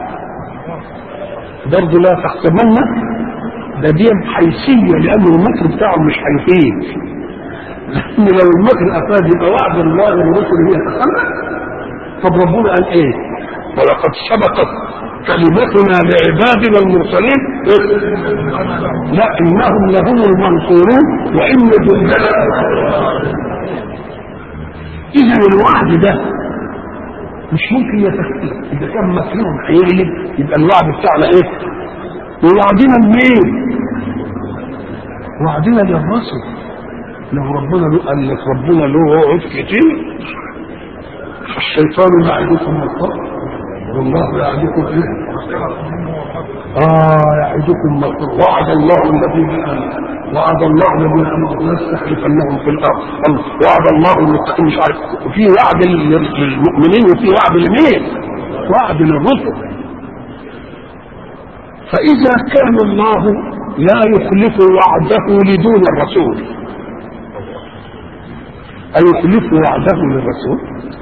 برضه لا تحسبن ده دي حيثية لأن المكر بتاعه مش هيفيد لأن لو المكر أفاد يبقى وعد الله لرسله يتخلف طب ربنا قال إيه؟ ولقد سبقت كلمتنا لعبادنا المرسلين لا إنهم لهم المنصورون وإن جندنا إذا الوعد ده مش ممكن يتخلف إذا كان مكرهم هيغلب يبقى الوعد بتاعنا إيه؟ ووعدنا لمين؟ وعدنا للرسل لو ربنا له قال لك ربنا له وعد كتير الشيطان يعدكم الفقر والله يعدكم ايه؟ اه يعدكم مغفرة وعد الله الذين امنوا وعد الله الذين امنوا ليستخلفنهم في الارض وعد الله المتقين مش عارف وفي وعد للمؤمنين وفي وعد لمين؟ وعد للرسل فإذا كان الله لا يخلف وعده لدون الرسول أيخلف وعده للرسول؟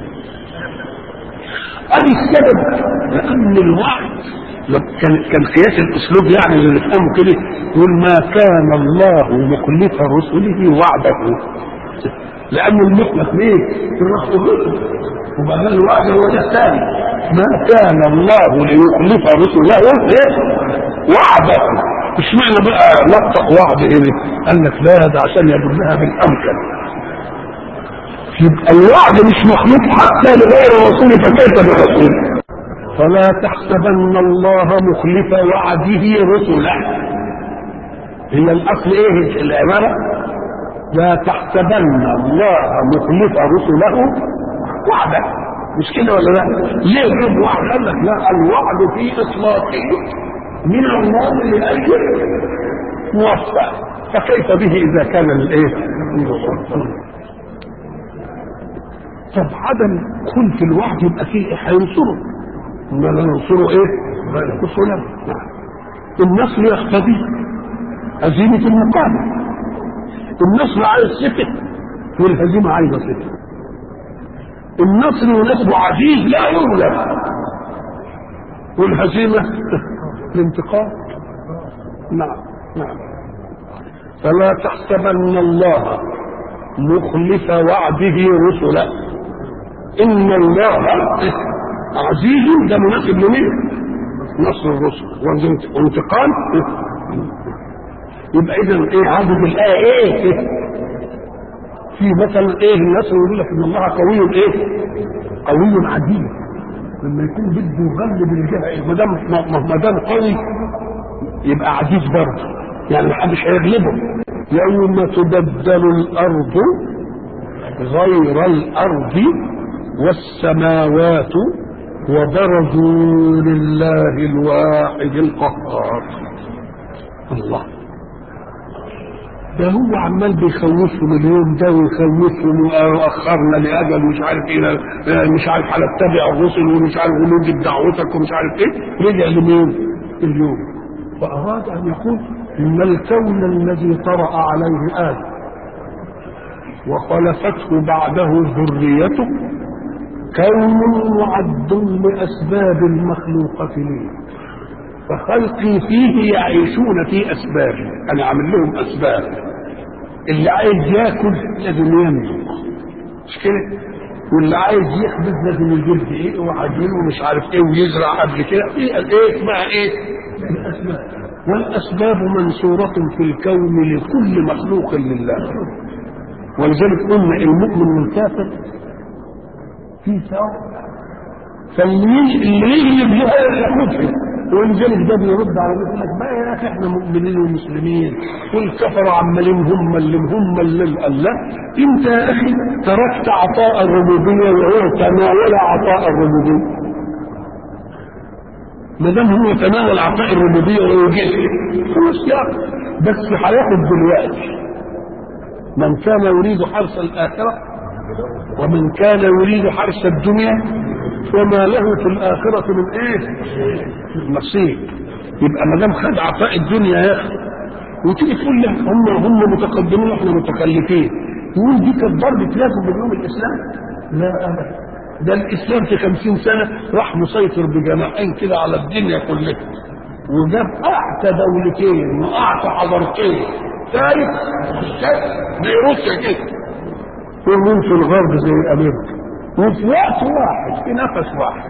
أدي السبب لأن الوعد كان كان قياس الأسلوب يعني اللي نفهمه كده يقول ما كان الله مخلف رسله وعده لأن المخلف مين؟ الرسول وبعدين الوعد هو ده الثاني ما كان الله ليخلف رسله وعده مش معنى بقى نطق وعد ايه قال لك لا ده عشان يدلها بالامكن يبقى الوعد مش مخلوق حتى لغير الرسول فكيف بالرسول فلا تحسبن الله مخلف وعده رسله هي الاصل ايه العباره لا تحسبن الله مخلف رسله وعده مش كده ولا لا؟ ليه جاب وعد؟ قال لك لا الوعد في اطلاقه من الله لاجل موفق فكيف به اذا كان الايه؟ طب عدم كل في الوعد يبقى فيه هينصره ما لا ننصره ايه؟ رسولا النصر يقتضي هزيمة المقابل النصر عايز صفة والهزيمة عايزة صفة النصر يناسبه عزيز لا يغلب والهزيمة الانتقام نعم نعم فلا تحسبن الله مخلف وعده رسلا ان الله عزيز ده مناسب لمين نصر الرسل وانتقام يبقى اذا ايه عدد الايه ايه في مثلا ايه الناس يقول لك ان الله قوي ايه قوي عزيز لما يكون بده يغلب الجهه ما دام ما دام قوي يبقى عزيز برضه يعني محدش هيغلبه يوم تبدل الارض غير الارض والسماوات وبرزوا لله الواحد القهار الله ده هو عمال بيخوفهم اليوم ده ويخوفهم واخرنا لاجل مش عارف ايه مش عارف على اتبع الرسل ومش عارف ونجب دعوتك ومش عارف ايه رجع لمين؟ اليوم فاراد ان يقول ان الكون الذي طرا عليه ادم وخلفته بعده ذريته كون معد لاسباب المخلوقه لي فخلقي فيه يعيشون في اسبابه انا عامل لهم اسباب اللي عايز ياكل لازم يملك مش كده واللي عايز يخبز لازم يجيب ايه وعجين ومش عارف ايه ويزرع قبل كده في ايه اسمها ايه الاسباب والاسباب منصوره في الكون لكل مخلوق لله ولذلك قلنا المؤمن والكافر في سواء فاللي اللي يغلب له ياخدها ولذلك ده بيرد على يقول لك بقى يا اخي احنا مؤمنين ومسلمين والكفر عمالين هم اللي هم اللي قال لا انت يا اخي تركت عطاء الربوبيه وهو تناول عطاء الربوبيه ما دام هو تناول عطاء الربوبيه ويجي خلاص يا بس هياخد دلوقتي من كان يريد حرث الاخره ومن كان يريد حرث الدنيا وما له في الاخره من ايه؟ من نصيب يبقى ما دام خد عطاء الدنيا يا اخي وتيجي تقول لك هم هم متقدمين واحنا متخلفين يقول دي كانت ضربه لازم من يوم الاسلام لا ابدا ده الاسلام في خمسين سنه راح مسيطر بجناحين كده على الدنيا كلها وجاب اعتى دولتين واعتى حضارتين ثالث زي روسيا كده ومين في الغرب زي امريكا وفي وقت واحد في نفس واحد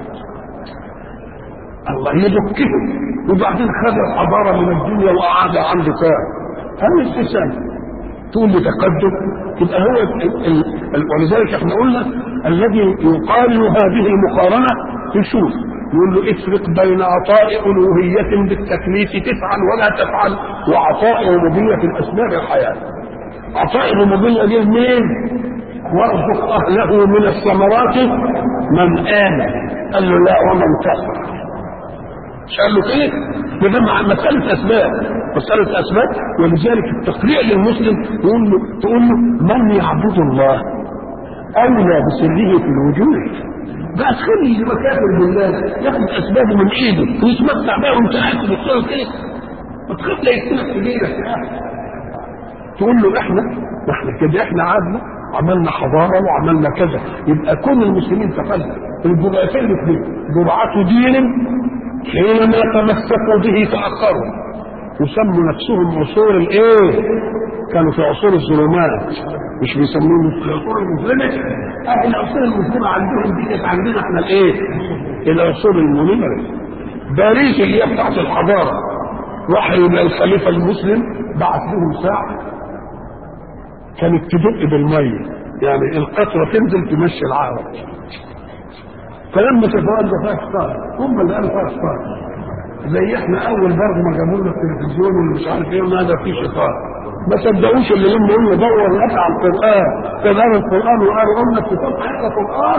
الله يدكهم وبعدين خد الحضاره من الدنيا وقعد عنده كام هل الانسان تقول لي تقدم يبقى هو ال- ال- ال- ولذلك احنا قلنا الذي يقارن هذه المقارنه يشوف يقول له افرق بين عطاء الوهيه بالتكليف تفعل ولا تفعل وعطاء ربوبيه اسباب الحياه عطاء الربوبيه دي منين؟ وارزق اهله من الثمرات من امن قال له لا ومن كفر مش قال له كده ده مع مسألة أسباب مسألة أسباب ولذلك التقريع للمسلم يقول له تقول له من يعبد الله أولى بسره في الوجود بقى تخلي اللي كافر بالله ياخد أسبابه من إيده ويتمتع بها وأنت قاعد بتصير كده وتخاف لا يكتبك في جيبك تقول له احنا احنا كده احنا عادنا عملنا حضاره وعملنا كذا يبقى كل المسلمين تقلد الجرعتين الاثنين جرعة دين حينما تمسكوا به تأخروا يسموا نفسهم عصور الايه؟ كانوا في عصور الظلمات مش بيسموهم في العصور المظلمة اه العصور المظلمة عندهم دي كانت عندنا احنا الايه؟ العصور المنيرة باريس اللي هي بتاعت الحضارة راح يبقى الخليفة المسلم بعت لهم ساعة كانت تدق بالمية يعني القطرة تنزل تمشي العالم فلما شافوها ده فيها افطار هم اللي قالوا فيها افطار زي احنا اول برضه ما جابوا لنا التلفزيون واللي مش عارف ايه ما ده فيه شيطان ما صدقوش اللي لما قلنا دور لك على القران كان القران وقالوا قلنا الشيطان هيقرا قران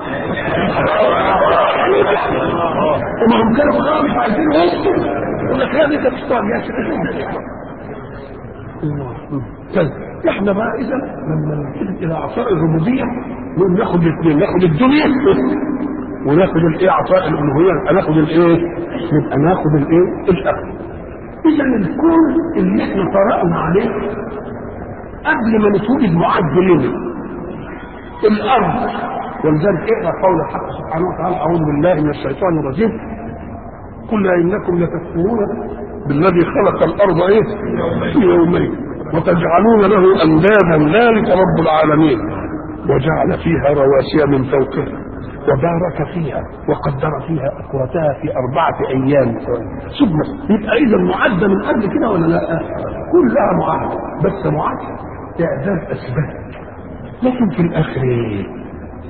وما هم كانوا قران مش عايزين يسكتوا يقول لك لا دي كانت شيطان يا شيطان كذا احنا بقى اذا لما نتجه الى اعطاء الربوبيه نقوم ناخد الاثنين ناخد الدنيا وناخد الايه اعطاء الالوهيه ناخد الايه نبقى ناخد الايه الاخر اذا الكون اللي احنا طرقنا عليه قبل ما نتوجد معد لنا الارض ولذلك اقرا قول الحق سبحانه وتعالى اعوذ بالله من الشيطان الرجيم قل انكم لتكفرون بالذي خلق الارض ايه في يومين وتجعلون له اندادا ذلك رب العالمين وجعل فيها رواسي من فوقها وبارك فيها وقدر فيها اقواتها في اربعه ايام ثم يبقى اذا معده من قبل كده ولا لا؟ كلها معده بس معده تعداد اسباب لكن في الاخر ايه؟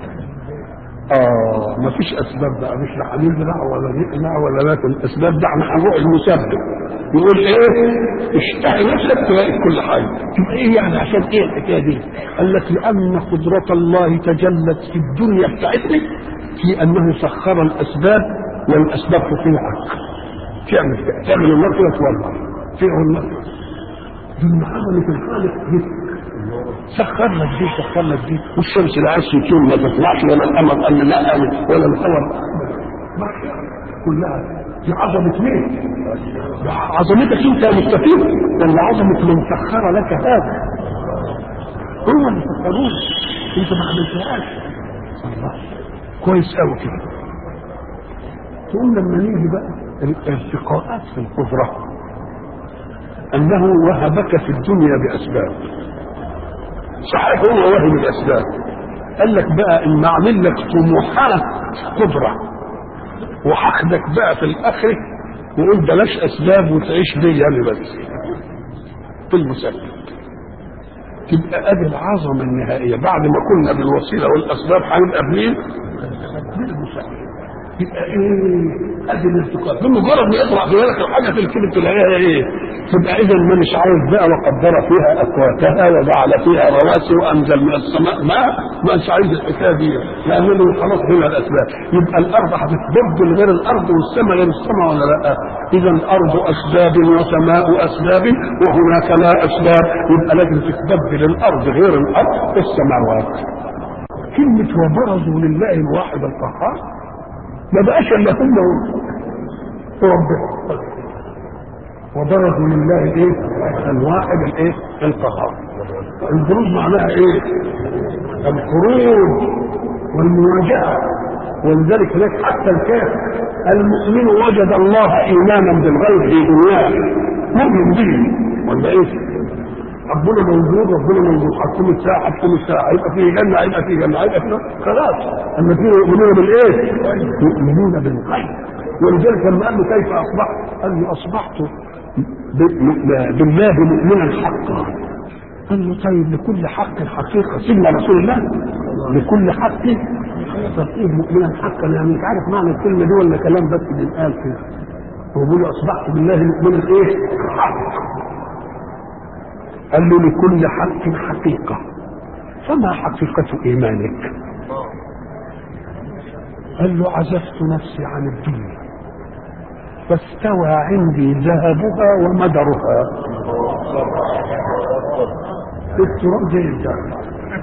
اه ما فيش اسباب بقى مش لا هنزرع ولا نقلع ولا ناكل الاسباب ده احنا هنروح المسبب يقول ايه اشتهي نفسك تلاقي كل حاجه تبقى ايه يعني عشان ايه الحكايه دي؟ قال لك لان قدره الله تجلت في الدنيا بتاعتنا في انه سخر الاسباب والاسباب تطيعك تعمل كده تعمل النار كده تولع فيه النار ثم عملت الخالق جدا سخر لك دي سخر لك دي والشمس لا عايز تطول ما تطلعش ولا القمر قال لا ولا الهواء كلها دي عظمة مين؟ دي عظمتك انت يا مستفيد ولا عظمة من سخر لك هذا؟ هو اللي سخروه انت ما عملتهاش الله كويس قوي كده تقول لما نيجي بقى الارتقاءات في القدرة انه وهبك في الدنيا باسباب صحيح هو وهم الاسباب قال لك بقى ان اعمل لك طموحات قدره وهاخدك بقى في الاخره وقول بلاش اسباب وتعيش بيا انا بس في المسبب تبقى ادي العظمه النهائيه بعد ما كنا بالوسيله والاسباب هنبقى بمين؟ بالمسبب يبقى ايه ادي الارتقاء بمجرد ما يطلع في بالك الحاجه في الكلمه تلاقيها ايه تبقى اذا ما مش عايز بقى وقدر فيها اقواتها وجعل فيها رواسي وانزل من السماء ماء ما مش عايز الحكايه دي لانه خلاص هنا الاسباب يبقى الارض هتتبدل غير الارض والسماء غير السماء ولا لا اذا الارض اسباب وسماء اسباب وهناك لا اسباب يبقى لازم تتبدل الارض غير الارض السماوات كلمه وبرزوا لله الواحد القهار ما بقاش الا هم وربنا وبرزوا لله ايه الواحد الايه القهار البروز معناها ايه الخروج والمواجهه ولذلك هناك حتى الكافر المؤمن وجد الله ايمانا بالغيب في دنياه مؤمن به ولا ايه ربنا موجود ربنا موجود هتقوم الساعه هتقوم الساعه هيبقى فيه جنه هيبقى فيه جنه هيبقى فيه خلاص الذين يؤمنون بالايه؟ يؤمنون بالغيب ولذلك لما قال له كيف اصبحت؟ قال له اصبحت بالله مؤمنا حقا قال له طيب لكل حق حقيقه سيدنا رسول الله لكل حق تصير مؤمنا حقا يعني مش عارف معنى الكلمه دي ولا كلام بس بيتقال كده هو بيقول اصبحت بالله مؤمنا ايه؟ حق قال له لكل حق حقيقه فما حقيقه ايمانك؟ قال له عزفت نفسي عن الدنيا فاستوى عندي ذهبها ومدرها التراب زي الذهب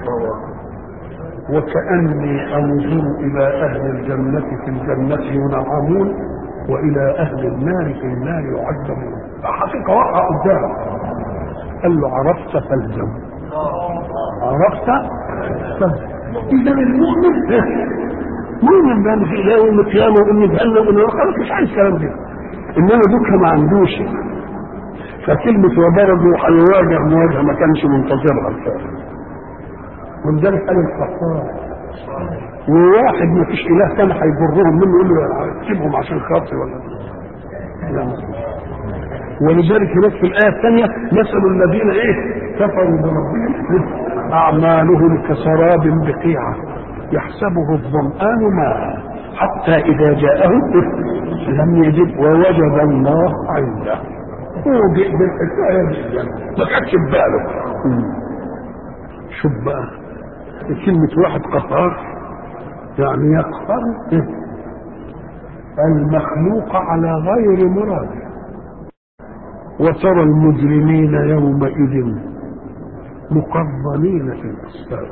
وكأني أنظر إلى أهل الجنة في الجنة ينعمون وإلى أهل النار في النار يعذبون حقيقة واقعة قدامك قال له عرفت فالزم عرفت فالزم إذا المؤمن مؤمن بأن في إله يوم القيامة وإن جهنم وإن خلاص مش عايز الكلام ده إنما دوكها ما عندوش فكلمة وبرزوا هيواجه مواجهة ما كانش منتظرها الفعل ولذلك قال الخطاب وواحد ما فيش اله تاني هيجرهم منه يقول له سيبهم عشان خاطري ولا لا ولذلك هناك في الايه الثانيه مثل الذين ايه كفروا بربهم اعمالهم كسراب بقيعه يحسبه الظمآن ماء حتى اذا جاءه لم يجد ووجد الله عنده فوجئ بالحكايه دي ما كانش في باله شوف بقى كلمة واحد قهار يعني يقهر المخلوق على غير مراده وترى المجرمين يومئذ مقرنين في الأسفار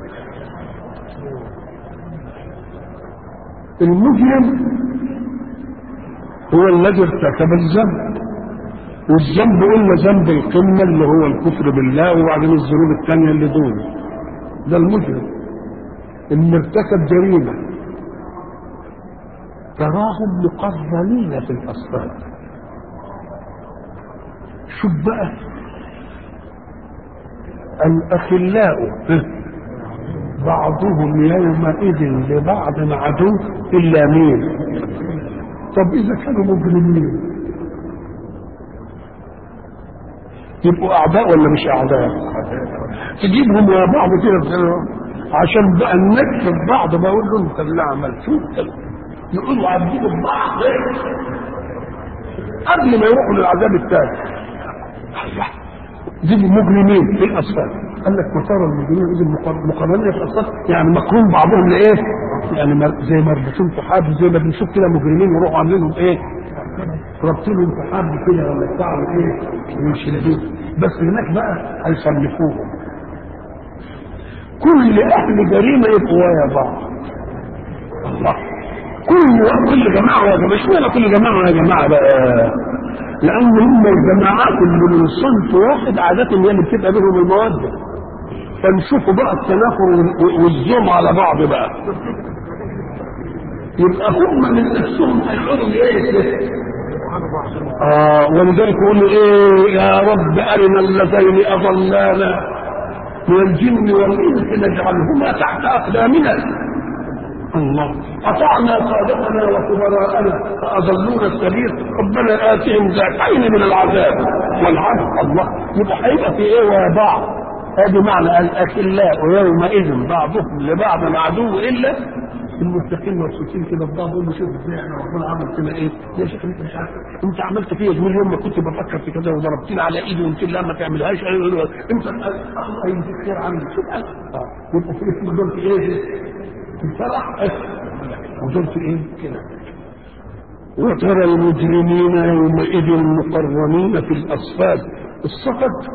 المجرم هو الذي ارتكب الذنب والذنب قلنا ذنب القمة اللي هو الكفر بالله وبعدين الذنوب الثانية اللي دونه ده المجرم اللي ارتكب جريمة تراهم مقرنين في الأسفار شوف بقى الأخلاء بعضهم يومئذ لبعض عدو إلا مين طب إذا كانوا مجرمين يبقوا أعداء ولا مش أعداء تجيبهم ورا بعض كده عشان بقى نكسب بعض بقول له انت اللي عملت انت يقولوا عذبوا بعض قبل ما يروحوا للعذاب الثاني دي مجرمين في الاسفل قال لك وترى المجرمين اذا مقرنين في الاسفل يعني مقرون بعضهم لايه؟ يعني زي مربوطين في حبل زي ما بنشوف كده مجرمين يروحوا عاملينهم ايه؟ رابطينهم في حبل كده ولا بتاع ايه؟ ويشيلوه بس هناك بقى هيصنفوهم كل اهل جريمه يبقوا ويا بعض الله كل كل جماعه يا جماعه اشمعنى كل جماعه يا جماعه بقى لان هم الجماعات اللي من صنف واحد عاده هي اللي بتبقى بينهم الموده فنشوفوا بقى التنافر والزوم على بعض بقى يبقى هم من نفسهم هيقولوا ايه اه ولذلك يقولوا ايه يا رب ارنا اللذين اضلانا من الجن والانس نجعلهما تحت اقدامنا الله اطعنا صادقنا وكبراءنا فاضلونا السبيل ربنا اتهم ذاتين من العذاب والعذاب الله يبقى هيبقى في ايه ويا بعض هذه معنى الاخلاء يومئذ بعضهم لبعض عدو الا المتقين مبسوطين كده ببعض يقول له شوف ازاي احنا ربنا عمل كده ايه يا شيخ انت مش عارف انت عملت فيا جميل يوم ما كنت بفكر في كذا وضربتني على ايدي وقلت لا ما تعملهاش انت الله يجزيك خير عني شوف يبقى في اسم دول في ايه في الفرح ودول في ايه كده وترى المجرمين يومئذ مقرنين في الاصفاد الصفد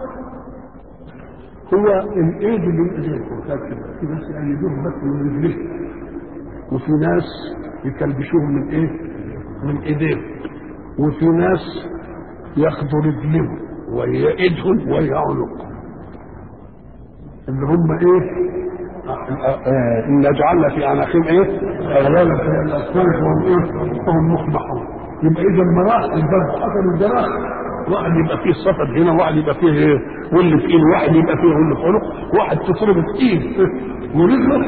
هو الايد اللي ايديكم كده في ناس يأيدوه بس من رجليه وفي ناس يكلبشوهم من ايه من ايديهم وفي ناس ياخدوا رجلهم وهي ايدهم وهي عنقهم اللي هم ايه ان نجعلنا في عناقهم ايه اغلالا في الاصنام وهم ايه وهم مصبحون يبقى اذا مراحل البلد حصل الدراع واحد يبقى فيه صفد هنا واحد يبقى فيه ايه واللي في ايد واحد يبقى فيه واللي في عنق واحد تضرب في ايد ورجله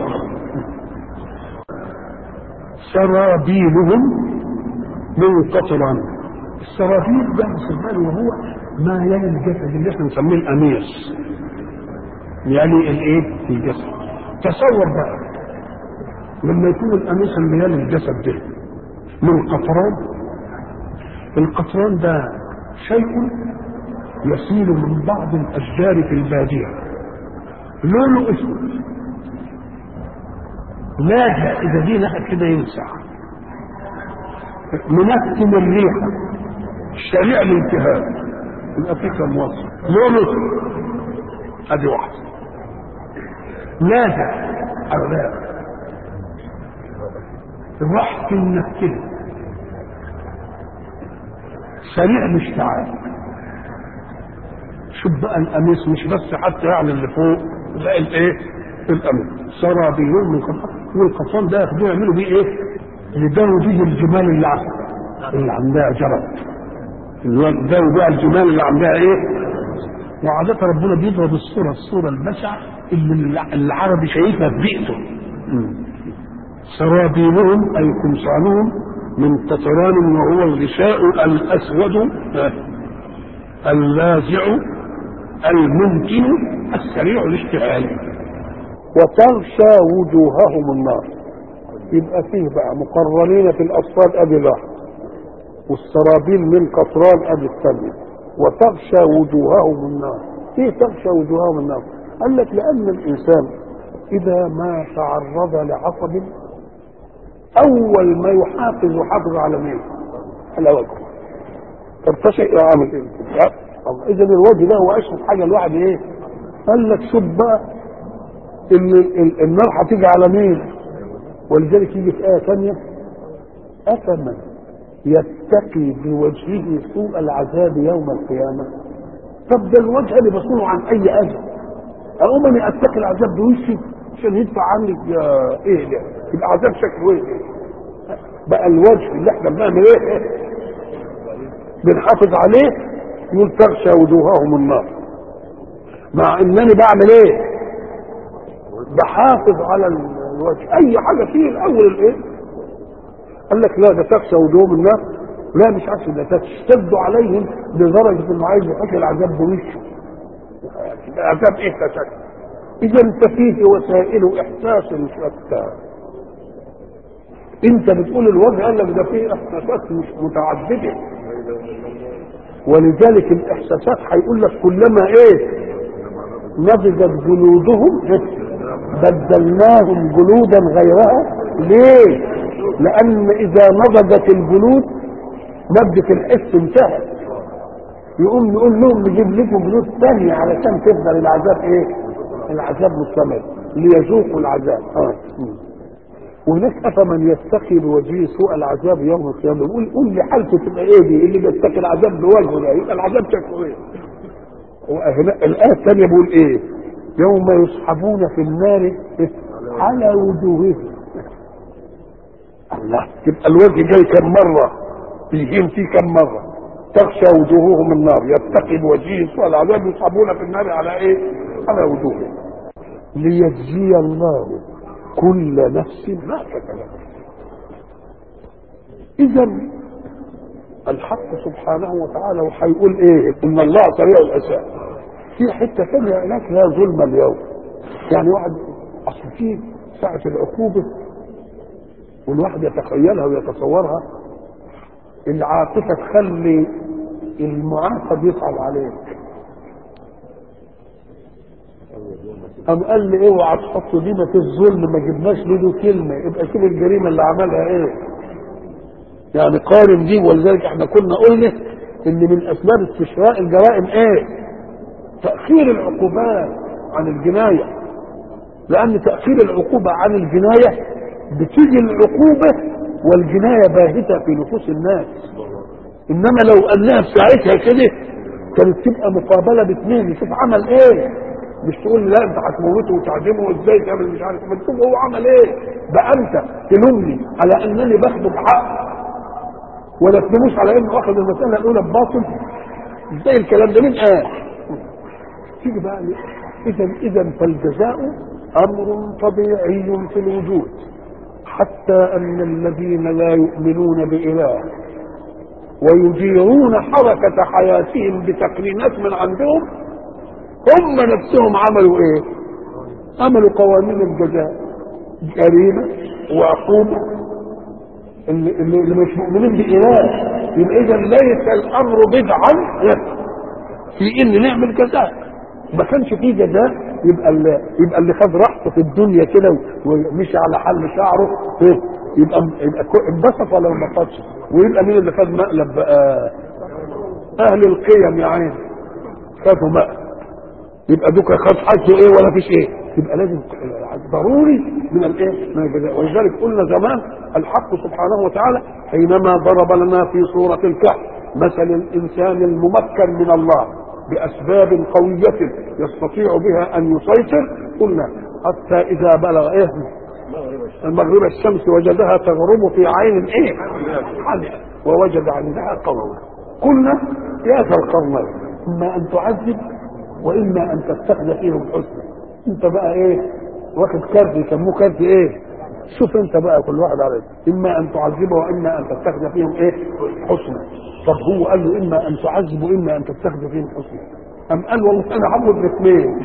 سرابيلهم من قطران السرابيل ده مسمى وهو ما يلي الجسد اللي احنا بنسميه الاميس يلي الايه في الجسد تصور بقى لما يكون الاميس اللي يلي الجسد ده من قطران القطران ده شيء يسيل من بعض الاشجار في الباديه لونه اسود لاجع اذا دي نهى كده ينسع منتن الريحه سريع الالتهاب يبقى في كم وصف لونه اسود ادي واحده لاجع الراب رحت منكده سريع الاشتعال شوف بقى القميص مش بس حتى يعني اللي فوق لا الايه القميص سرابيلون من قطران والقطران ده ياخدوه يعملوا بيه ايه يداروا بيه الجمال اللي عندها اللي عندها جرد يداروا بيها الجمال اللي عندها ايه وعادة ربنا بيضرب الصورة الصورة البشعة اللي العربي شايفها في بيئته سرابيلهم أي قمصانهم من قطران وهو الغشاء الأسود اللاذع الممكن السريع الاشتعال وتغشى وجوههم النار يبقى فيه بقى مقرنين في الأصفاد أدي الواحد والسرابيل من قطران أدي الثانية وتغشى وجوههم النار ايه تغشى وجوههم النار قال لك لأن الإنسان إذا ما تعرض لعصب اول ما يحافظ يحافظ على مين على وجهه ترتشع عامل ايه اذا الوجه ده هو اشهر حاجه الواحد ايه قال لك شوف بقى ان النار هتيجي على مين ولذلك يجي في ايه ثانيه افمن يتقي بوجهه سوء العذاب يوم القيامه طب ده الوجه اللي بصونه عن اي اذى اقوم اني اتقي العذاب بوشي عشان يدفع عني ايه ده يبقى عذاب شكله ايه بقى الوجه اللي احنا بنعمل ايه بنحافظ عليه يقول تغشى وجوههم النار مع انني بعمل ايه بحافظ على الوجه اي حاجه فيه الاول الايه قال لك لا ده تغشى وجوههم النار لا مش عكس ده تشتد عليهم لدرجه انه عايز يحط العذاب بوشه العذاب ايه تشكل اذا ففيه وسائل احساس شتى انت بتقول الوجه قال لك ده فيه احساسات مش متعدده ولذلك الاحساسات هيقول لك كلما ايه نضجت جلودهم بدلناهم جلودا غيرها ليه لان اذا نضجت الجلود مادة الحس انتهت يقوم نقول لهم نجيب لكم جلود ثانية علشان تفضل العذاب ايه العذاب مستمر ليذوقوا العذاب اه وهناك افمن يتقي بوجهه سوء العذاب يوم القيامه يقول قول لي حالته تبقى ايه دي اللي بيتقي العذاب بوجهه ده يبقى العذاب شكله ايه؟ وهنا الايه الثانيه بيقول ايه؟ يوم يسحبون في النار على وجوههم الله تبقى الوجه جاي كم مره بيجين فيه كم مره تغشى وجوههم النار يتقي بوجهه سوء العذاب يسحبون في النار على ايه؟ على وجوههم ليجزي الله كل نفس ما كسبت اذا الحق سبحانه وتعالى وهيقول ايه ان الله سريع الحساب في حته ثانيه هناك لا ظلم اليوم يعني واحد اصل في ساعه العقوبه والواحد يتخيلها ويتصورها العاطفه تخلي المعاقب يصعب عليك قام قال لي اوعى تحط ديمة الظلم ما جبناش له كلمة يبقى شوف الجريمة اللي عملها ايه يعني قارن دي ولذلك احنا كنا قلنا ان من اسباب استشراء الجرائم ايه تأخير العقوبات عن الجناية لان تأخير العقوبة عن الجناية بتيجي العقوبة والجناية باهتة في نفوس الناس إنما لو قال لها في ساعتها كده كانت تبقى مقابلة باثنين يشوف عمل إيه مش تقول لي لا انت هتموته وتعدمه وازاي تعمل مش عارف ما تشوف هو عمل ايه بقى انت تلومني على انني باخده بحق ولا تلوموش على انه اخذ المساله الاولى بباطل ازاي الكلام ده مين قال تيجي بقى اذا اذا فالجزاء امر طبيعي في الوجود حتى ان الذين لا يؤمنون باله ويديرون حركه حياتهم بتقنينات من عندهم هم نفسهم عملوا ايه عملوا قوانين الجزاء جريمه وعقوبه اللي, اللي مش مؤمنين باله يبقى اذا ليس الامر بدعا في ان نعمل جزاء ما كانش فيه جزاء يبقى اللي يبقى اللي خد راحته في الدنيا كده ومشي على حل شعره يبقى يبقى انبسط ولا ما انبسطش ويبقى مين اللي خد مقلب بقى اهل القيم يا عين خدوا مقلب يبقى دوكا خد حاجته ايه ولا فيش ايه يبقى لازم ضروري من الايه من الجزاء ولذلك قلنا زمان الحق سبحانه وتعالى حينما ضرب لنا في سوره الكهف مثل الانسان الممكن من الله باسباب قويه يستطيع بها ان يسيطر قلنا حتى اذا بلغ ايه المغرب الشمس وجدها تغرب في عين ايه حمئة ووجد عندها قوما قلنا يا ذا القرنين اما ان تعذب واما ان تتخذ فيهم حسنا انت بقى ايه واخد كارت يسموه كارت ايه شوف انت بقى كل واحد عليه اما ان تعذبه واما ان تتخذ فيهم ايه حسنا طب هو قال له اما ان تعذب واما ان تتخذ فيهم حسنا ام قال والله انا هاخد الاثنين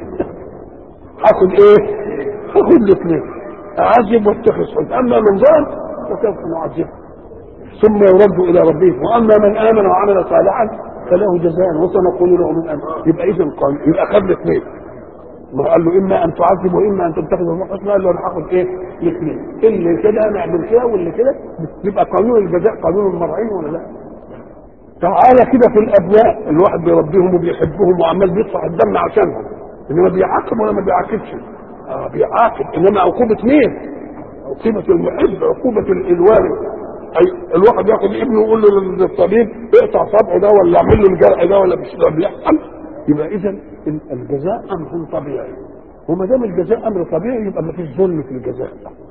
هاخد ايه هاخد الاثنين اعذب واتخذ حسنا اما من ظلم فسوف نعذبه ثم يرد الى ربه واما من امن وعمل صالحا فله جزاء وسنقول له من امن يبقى اذا قال يبقى خد الاثنين ما قال له اما ان تعذب واما ان تتخذ من حسنى قال له انا هاخد ايه؟ الاثنين اللي كده نعمل كده واللي كده يبقى قانون الجزاء قانون المرعين ولا لا؟ تعالى كده في الابناء الواحد بيربيهم وبيحبهم وعمال بيدفع الدم عشانهم انما بيعاقب ولا ما بيعاقبش؟ اه بيعاقب انما عقوبه مين؟ عقوبه المحب عقوبه الوالد أي الواحد ياخد ابنه ويقول له للطبيب اقطع صبعه ده ولا اعمل له الجرح ده ولا مش ده بيحصل يبقى اذا الجزاء امر طبيعي وما دام الجزاء امر طبيعي يبقى ما فيش ظلم في الجزاء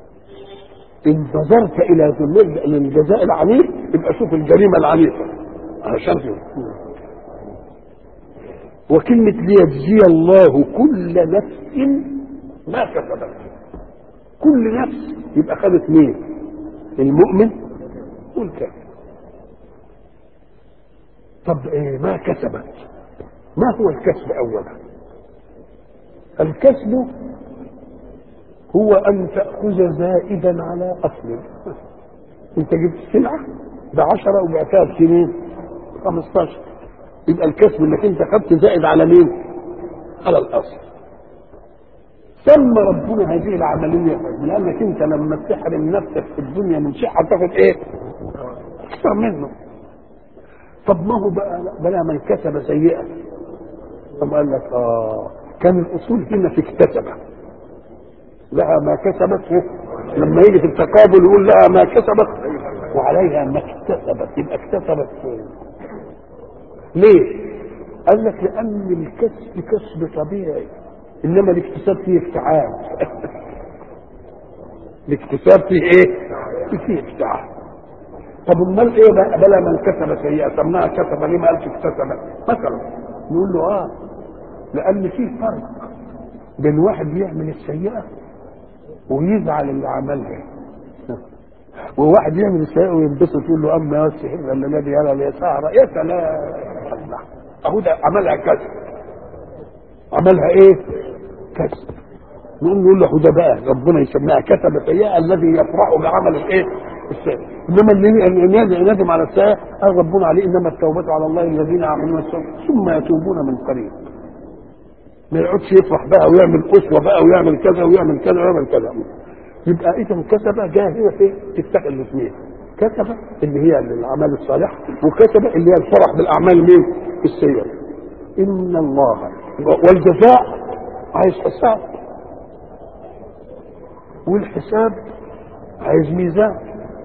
ان نظرت الى ظلم الجزاء العنيف يبقى شوف الجريمه العنيفه عشان كده وكلمة ليجزي الله كل نفس ما كسبت كل نفس يبقى خدت مين المؤمن والكافر طب إيه ما كسبت ما هو الكسب اولا الكسب هو ان تاخذ زائدا على اصل انت جبت سلعه بعشرة وبعتها بسنين 15 يبقى الكسب انك انت خدت زائد على مين على الاصل سمى ربنا هذه العمليه لانك انت لما تحرم نفسك في الدنيا من شيء هتاخد ايه اكثر منه طب ما هو بقى بلا من كسب سيئه طب قال لك اه كان الاصول هنا في اكتسبه لها ما كسبت لما يجي في التقابل يقول لها ما كسبت وعليها ما اكتسبت يبقى اكتسبت ليه؟ قال لك لان الكسب كسب طبيعي انما الاكتساب فيه افتعال الاكتساب فيه ايه؟ فيه افتعال طب امال ايه بقى بلا من كسب سيئه سماها كسب ليه ما قالش اكتسب مثلا نقول له اه لان في فرق بين واحد بيعمل السيئه ويزعل اللي عملها وواحد يعمل السيئه وينبسط يقول له اما يا السحر الذي يرى اليسار يا سلام اهو ده عملها كسب عملها ايه؟ كسب نقول نقول له ده بقى ربنا يسميها كتب سيئه الذي يفرح بعمل الايه؟ السيئه انما اللي ينادم على السيئه قال ربنا عليه انما التوبه على الله الذين يعملون السوء ثم يتوبون من قريب ما يقعدش يفرح بقى ويعمل اسوه بقى ويعمل كذا ويعمل كذا ويعمل كذا يبقى اذا كسبه جاهزه في تفتح الاثنين كسبه اللي هي الاعمال الصالحه وكسبه اللي هي الفرح بالاعمال مين؟ السيئه ان الله والجزاء عايز حساب والحساب عايز ميزان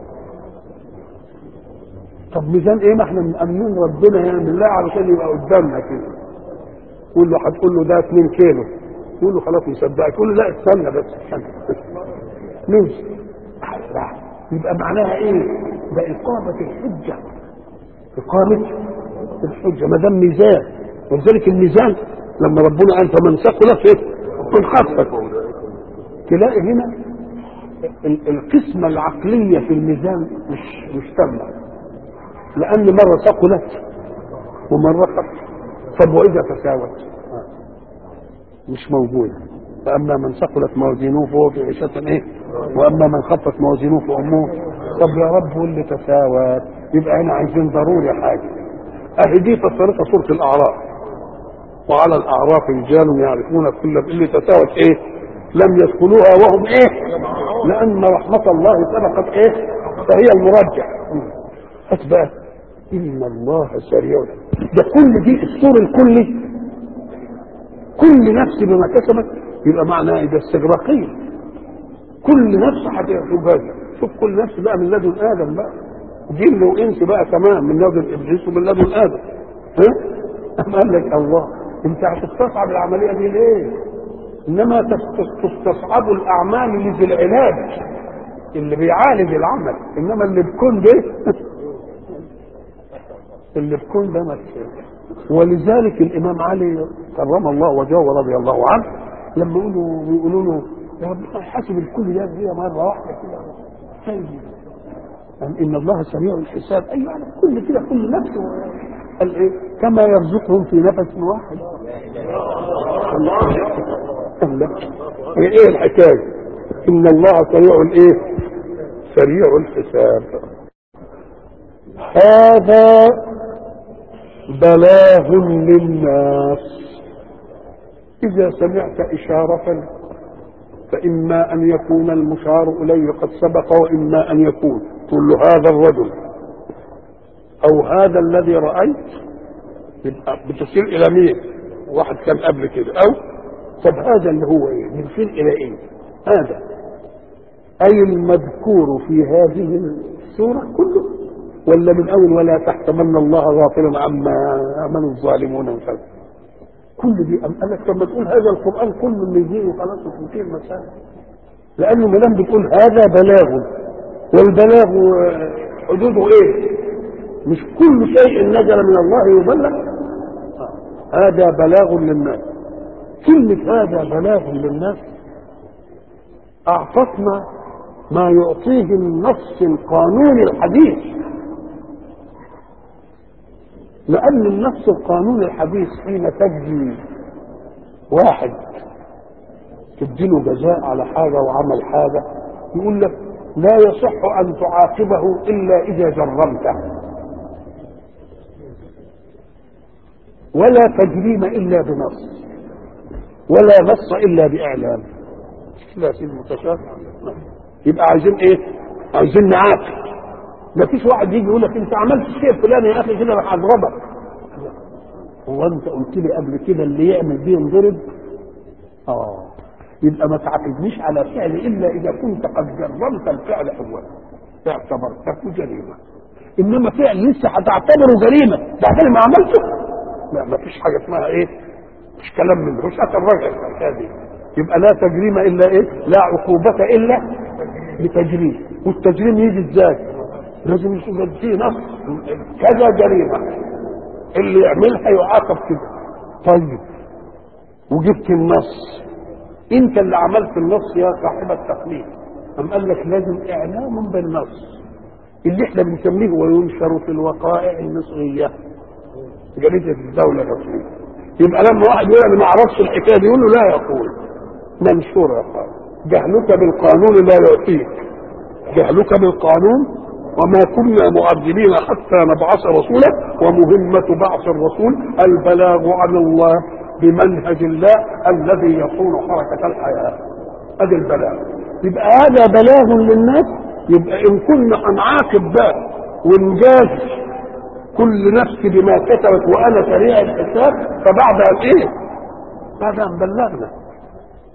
طب ميزان ايه ما احنا مأمنين ربنا يعني بالله علشان يبقى قدامنا كده يقول له هتقول له ده 2 كيلو يقول له خلاص مصدقك يقول له لا استنى بس استنى نمشي لا يبقى معناها ايه؟ ده إقامة الحجة إقامة الحجة ما دام ميزان ولذلك الميزان لما ربنا قال فمن ثقلت ايه؟ من خفت تلاقي هنا ال- القسمة العقلية في الميزان مش مش تامة لأن مرة ثقلت ومرة خفت طب وإذا تساوت مش موجودة فأما من ثقلت موازينه فهو في عيشة إيه؟ وأما من خفت موازينه فأمه طب يا رب واللي تساوت يبقى هنا عايزين ضروري حاجة أهي دي فسرتها سورة الأعراف وعلى الأعراف رجال يعرفون كل اللي تساوت إيه؟ لم يدخلوها وهم إيه؟ لأن رحمة الله سبقت إيه؟ فهي المرجح أتبقى إن الله سريع ده كل دي السور الكلي كل نفس بما كسبت يبقى معناه إيه؟ ده استغراقية كل نفس هتبقى شوف كل نفس بقى من لدن آدم بقى جن وإنس بقى كمان من لدن إبليس ومن لدن آدم ها؟ أما قال لك الله أنت هتستصعب العملية دي ليه؟ إنما تست- تستصعب الأعمال لذي العلاج اللي بيعالج العمل إنما اللي بيكون ده اللي بيكون ده مسير ولذلك الامام علي كرم الله وجهه ورضي الله عنه لما يقولوا يقولوا له يا رب حاسب الكل ده هي مره واحده كده طيب أم ان الله سريع الحساب اي يعني كل كده كل نفس قال ايه كما يرزقهم في نفس واحد الله الله هي ايه الحكايه ان الله سريع الايه سريع الحساب هذا بلاغ للناس إذا سمعت إشارة فإما أن يكون المشار إليه قد سبق وإما أن يكون تقول له هذا الرجل أو هذا الذي رأيت يبقى بتشير إلى مين؟ واحد كان قبل كده أو طب هذا اللي هو إيه؟ بنشير إلى إيه؟ هذا أي المذكور في هذه السورة كله ولا من اول ولا تحسبن الله غافلا عما امن الظالمون من فضل كل دي أم قال لك لما تقول هذا القران كله اللي يجي وخلاص وتنتهي المساله لانه ما دام بتقول هذا بلاغ والبلاغ آه، حدوده ايه؟ مش كل شيء نزل من الله يبلغ آه، هذا بلاغ للناس كلمة هذا بلاغ للناس أعطتنا ما يعطيه النص القانوني الحديث لأن النص القانوني الحديث حين تجزي واحد تديله جزاء على حاجة وعمل حاجة يقول لك لا يصح أن تعاقبه إلا إذا جرمته ولا تجريم إلا بنص ولا نص إلا بإعلام لا سيد متشابه يبقى عايزين إيه؟ عايزين نعاقب ما فيش واحد يجي يقول لك انت عملت شيء فلان يا اخي كده راح اضربك هو انت قلت لي قبل كده اللي يعمل بيه ينضرب اه يبقى ما تعاقبنيش على فعل الا اذا كنت قد جرمت الفعل اولا اعتبرته جريمه انما فعل لسه هتعتبره جريمه بعدين ما عملته لا ما فيش حاجه اسمها ايه مش كلام من مش الرجل هذه يبقى لا تجريم الا ايه لا عقوبه الا بتجريم والتجريم يجي ازاي لازم يكون فيه نص كذا جريمه اللي يعملها يعاقب كده طيب وجبت النص انت اللي عملت النص يا صاحب التقليد أم قال لك لازم اعلام بالنص اللي احنا بنسميه وينشر في الوقائع المصريه جريده الدوله المصريه يبقى لما واحد يقول انا ما اعرفش الحكايه دي يقول له لا يقول منشور يا قال جهلك بالقانون لا يعطيك جهلك بالقانون وما كنا معذبين حتى نبعث رسولا ومهمة بعث الرسول البلاغ عن الله بمنهج الله الذي يصون حركة الحياة ادي البلاغ يبقى هذا بلاغ للناس يبقى ان كنا هنعاقب بقى ونجازي كل نفس بما كسبت وانا سريع الحساب فبعد ان ايه؟ بعد ان بلغنا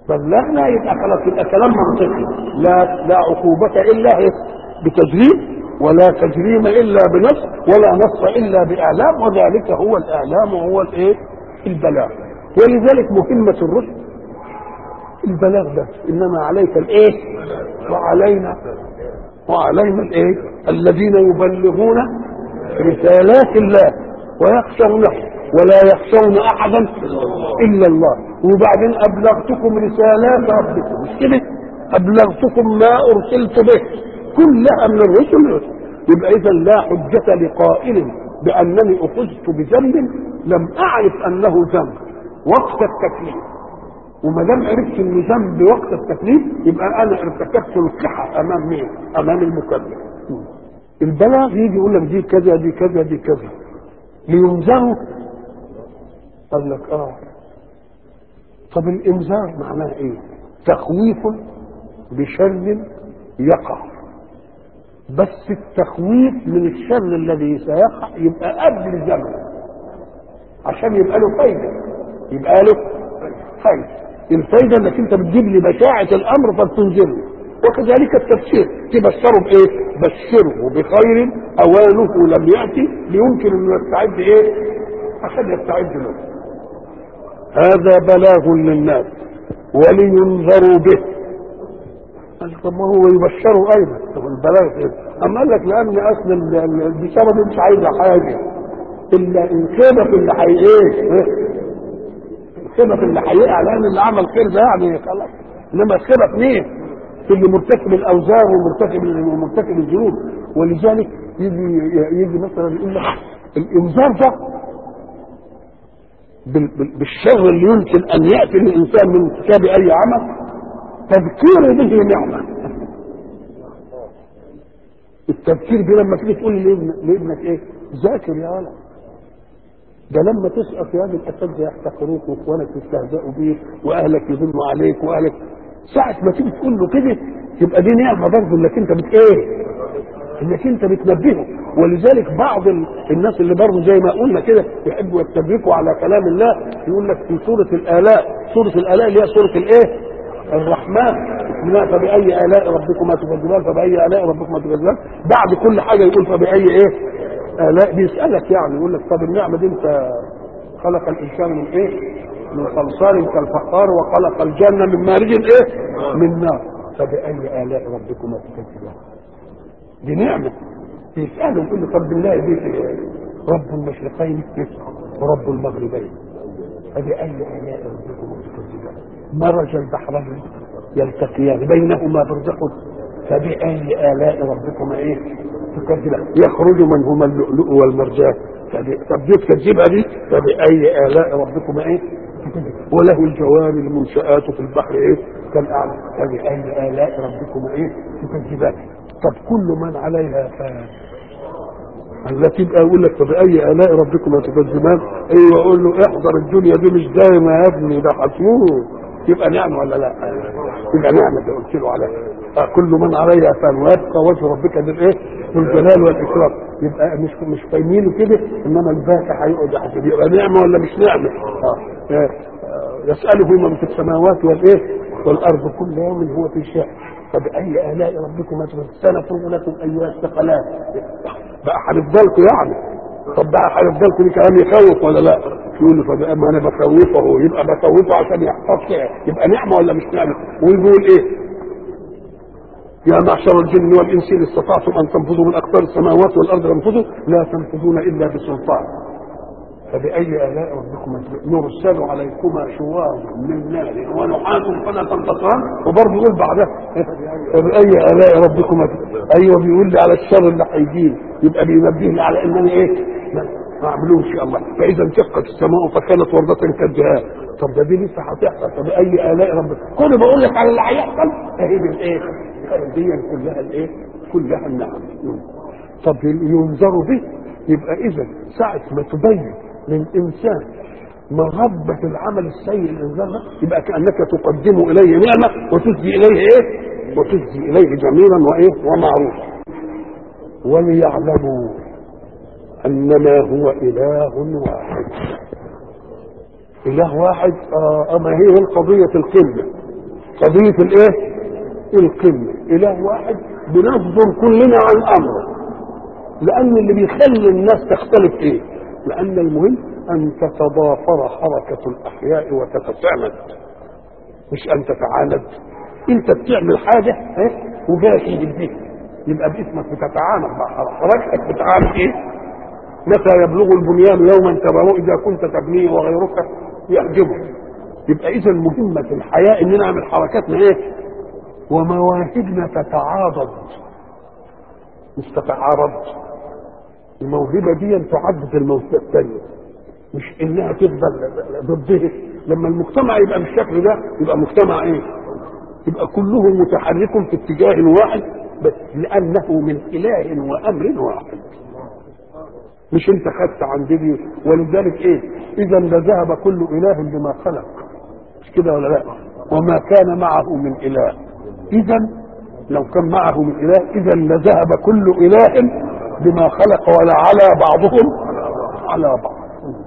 بلغنا يبقى خلاص يبقى كلام منطقي لا لا عقوبة إلا بتجريم ولا تجريم إلا بنص ولا نص إلا بإعلام وذلك هو الإعلام وهو الإيه؟ البلاغ ولذلك مهمة الرسل البلاغ ده إنما عليك الإيه؟ وعلينا وعلينا الإيه؟ الذين يبلغون رسالات الله ويخشونه ولا يخشون احدا الا الله وبعدين ابلغتكم رسالات ربكم مش كده ابلغتكم ما ارسلت به كلها من الرسل يبقى اذا لا حجه لقائل بانني اخذت بذنب لم اعرف انه ذنب وقت التكليف وما دام عرفت انه ذنب وقت التكليف يبقى انا ارتكبت القحه امام مين؟ امام المكلف. البلاغ يجي يقول لك دي كذا دي كذا دي كذا لينذروا قال لك اه طب الانذار معناه ايه تخويف بشر يقع بس التخويف من الشر الذي سيقع يبقى قبل زمن عشان يبقى له فايده يبقى له فايده الفايده انك انت بتجيب لي بشاعه الامر فبتنزله وكذلك التبشير تبشره بايه؟ بشره بخير اوانه لم ياتي ليمكن انه يستعد ايه؟ عشان يستعد له. هذا بلاغ للناس ولينذروا به. قال طب ما هو يبشروا ايضا طب البلاغ ايه؟ اما قال لك لان اصل البشاره دي مش عايزه حاجه الا الخبث اللي حي ايه؟ الخبث اللي هيقع لان اللي عمل خير ده يعني خلاص انما الخبث مين؟ اللي مرتكب الاوزار ومرتكب ومرتكب الذنوب ولذلك يجي يجي مثلا يقول لك الانذار ده بالشر اللي يمكن ان ياتي للانسان من ارتكاب اي عمل تذكير به نعمه التذكير به لما تيجي تقول لابنك ايه ذاكر يا ولد ده لما تسقط يا ابن الاساتذه يحتقروك واخوانك يستهزئوا بيك واهلك يظنوا عليك واهلك ساعة ما تيجي تقول له كده يبقى دي نعمة برضه انك انت بت ايه؟ انك انت بتنبهه ولذلك بعض الناس اللي برضه زي ما قلنا كده يحبوا يتبركوا على كلام الله يقول لك في سورة الآلاء سورة الآلاء اللي هي سورة الايه؟ الرحمن لا فبأي آلاء ربكما تكذبان فبأي آلاء ربكما تكذبان بعد كل حاجة يقول فبأي ايه؟ آلاء بيسألك يعني يقول لك طب النعمة دي انت خلق الإنسان من ايه؟ من صلصال كالفخار وخلق الجنه من مارج ايه؟ من نار فبأي آلاء ربكما تكذبان؟ دي نعمة يسأله يقول له طب بالله دي رب المشرقين ورب المغربين فبأي آلاء ربكما تكذبان؟ مرج البحرين يلتقيان بينهما برزخ فبأي آلاء ربكما ايه؟ تكذبان؟ يخرج منهما اللؤلؤ والمرجان طب دي تكذبها دي فبأي آلاء ربكما ايه؟ وله الجوار المنشآت في البحر ايه كالأعلى فبأي آلاء ربكم ايه تكذبان طب كل من عليها فان التي يبقى يقول لك فبأي آلاء ربكم تكذبان ايوه اقول له احضر الدنيا دي مش دايما يا ابني ده هتموت يبقى نعمة ولا لا؟ يبقى نعمة ده قلت له عليها كل من عليها فان ويبقى وجه ربك بالايه؟ بالجلال والاكرام يبقى مش مش فاهمينه كده انما الباقي هيقعد يحسب يبقى نعمه ولا مش نعمه؟ اه يسأله من في السماوات والايه؟ والارض كل يوم هو في شأن فبأي آلاء ربكما سنفرغ لكم أيها الثقلات بقى هنفضلكم يعني طب بقى هنفضلكم دي كلام يخوف ولا لا؟ يقول له فبقى ما انا بخوفه يبقى بخوفه عشان يحفظ يبقى نعمه ولا مش نعمه؟ ويقول ايه؟ يا معشر الجن والانس ان استطعتم ان تنفذوا من اقطار السماوات والارض فانفذوا لا تنفذون الا بسلطان فبأي آلاء ربكما يرسل عليكما شواظ من نار ونحاس فلا تنتصران وبرضه يقول بعدها فبأي آلاء ربكما أيوه بيقول لي على الشر اللي هيجيني يبقى بينبهني على إن أنا إيه؟ ما اعملوش يا الله فإذا انشقت السماء فكانت وردة كالدهان طب ده دي لسه هتحصل فبأي آلاء ربك كل بقول لك على اللي هيحصل اهي بالايه؟ دي كلها الايه؟ كلها النعم طب ينذر به يبقى اذا ساعة ما تبين للانسان مربة العمل السيء الانذار ده يبقى كانك تقدم اليه نعمه وتسدي اليه ايه؟ وتسدي اليه جميلا وايه؟ ومعروفا وليعلموا انما هو اله واحد اله واحد اه اما هي القضيه الكلمه قضيه الايه القمه اله واحد بنصدر كلنا عن امره لان اللي بيخلي الناس تختلف ايه لان المهم ان تتضافر حركه الاحياء وتتسامد مش ان تتعاند انت بتعمل حاجه ايه وجاي في جديد يبقى باسمك بتتعاند مع حركتك بتعاند ايه متى يبلغ البنيان يوما تبعه اذا كنت تبنيه وغيرك يحجبه يبقى اذا مهمه الحياه اننا نعمل حركاتنا ايه ومواهبنا تتعاضد مش تتعارض الموهبه دي تعدد الموهبه الثانيه مش انها تفضل ضده لما المجتمع يبقى بالشكل ده يبقى مجتمع ايه يبقى كله متحرك في اتجاه واحد بس لانه من اله وامر واحد مش انت خدت عن دي ولذلك ايه اذا لذهب كل اله بما خلق مش كده ولا لا وما كان معه من اله اذا لو كان معه من اله اذا لذهب كل اله بما خلق ولا على بعضهم على بعض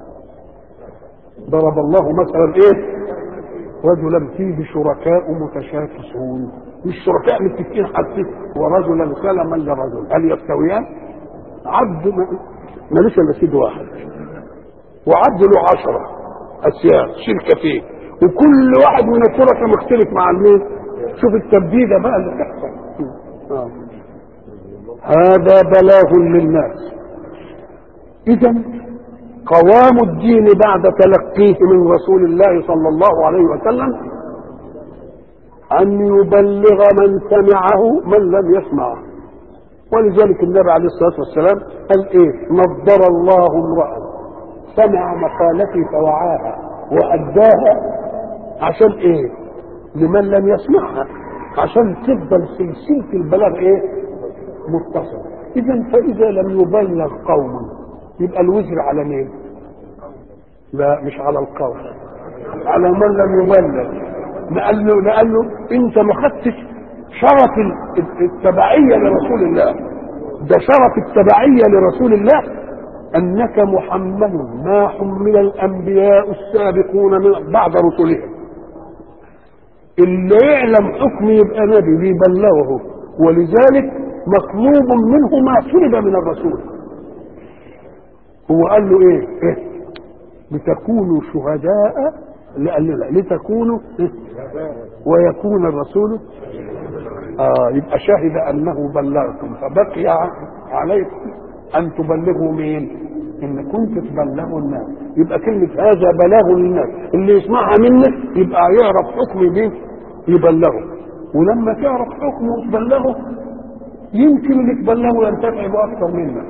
ضرب الله مثلا ايه رجلا فيه شركاء متشاكسون مش شركاء متفقين حتى ورجلا سلما لرجل هل يستويان عبد ماليش الا سيد واحد وعبد له عشرة اسياد شركة فيه وكل واحد من الشركاء مختلف مع المين شوف التبديده بقى اللي بتحصل آه. هذا بلاغ للناس اذا قوام الدين بعد تلقيه من رسول الله صلى الله عليه وسلم ان يبلغ من سمعه من لم يسمعه ولذلك النبي عليه الصلاه والسلام قال ايه نضر الله امرا سمع مقالتي فوعاها واداها عشان ايه لمن لم يسمعها عشان تفضل سلسله البلاغ ايه متصل اذا فاذا لم يبلغ قوم يبقى الوزر على مين لا مش على القوم على من لم يبلغ لانه لانه انت ما خدتش شرف التبعيه لرسول الله ده شرف التبعيه لرسول الله انك محمد ما حمل الانبياء السابقون من بعد رسلهم اللي يعلم حكم يبقى نبي بيبلغه ولذلك مطلوب منه ما طلب من الرسول هو قال له ايه, إيه؟ لتكونوا شهداء لا لا لتكونوا إيه؟ ويكون الرسول آه يبقى شهد انه بلغكم فبقي عليكم ان تبلغوا مين ان كنت تبلغوا الناس يبقى كلمة هذا بلاغ للناس اللي يسمعها منك يبقى يعرف حكم مين يبلغه ولما تعرف حكمه وتبلغه يمكن اللي تبلغه ينتفع به اكثر منك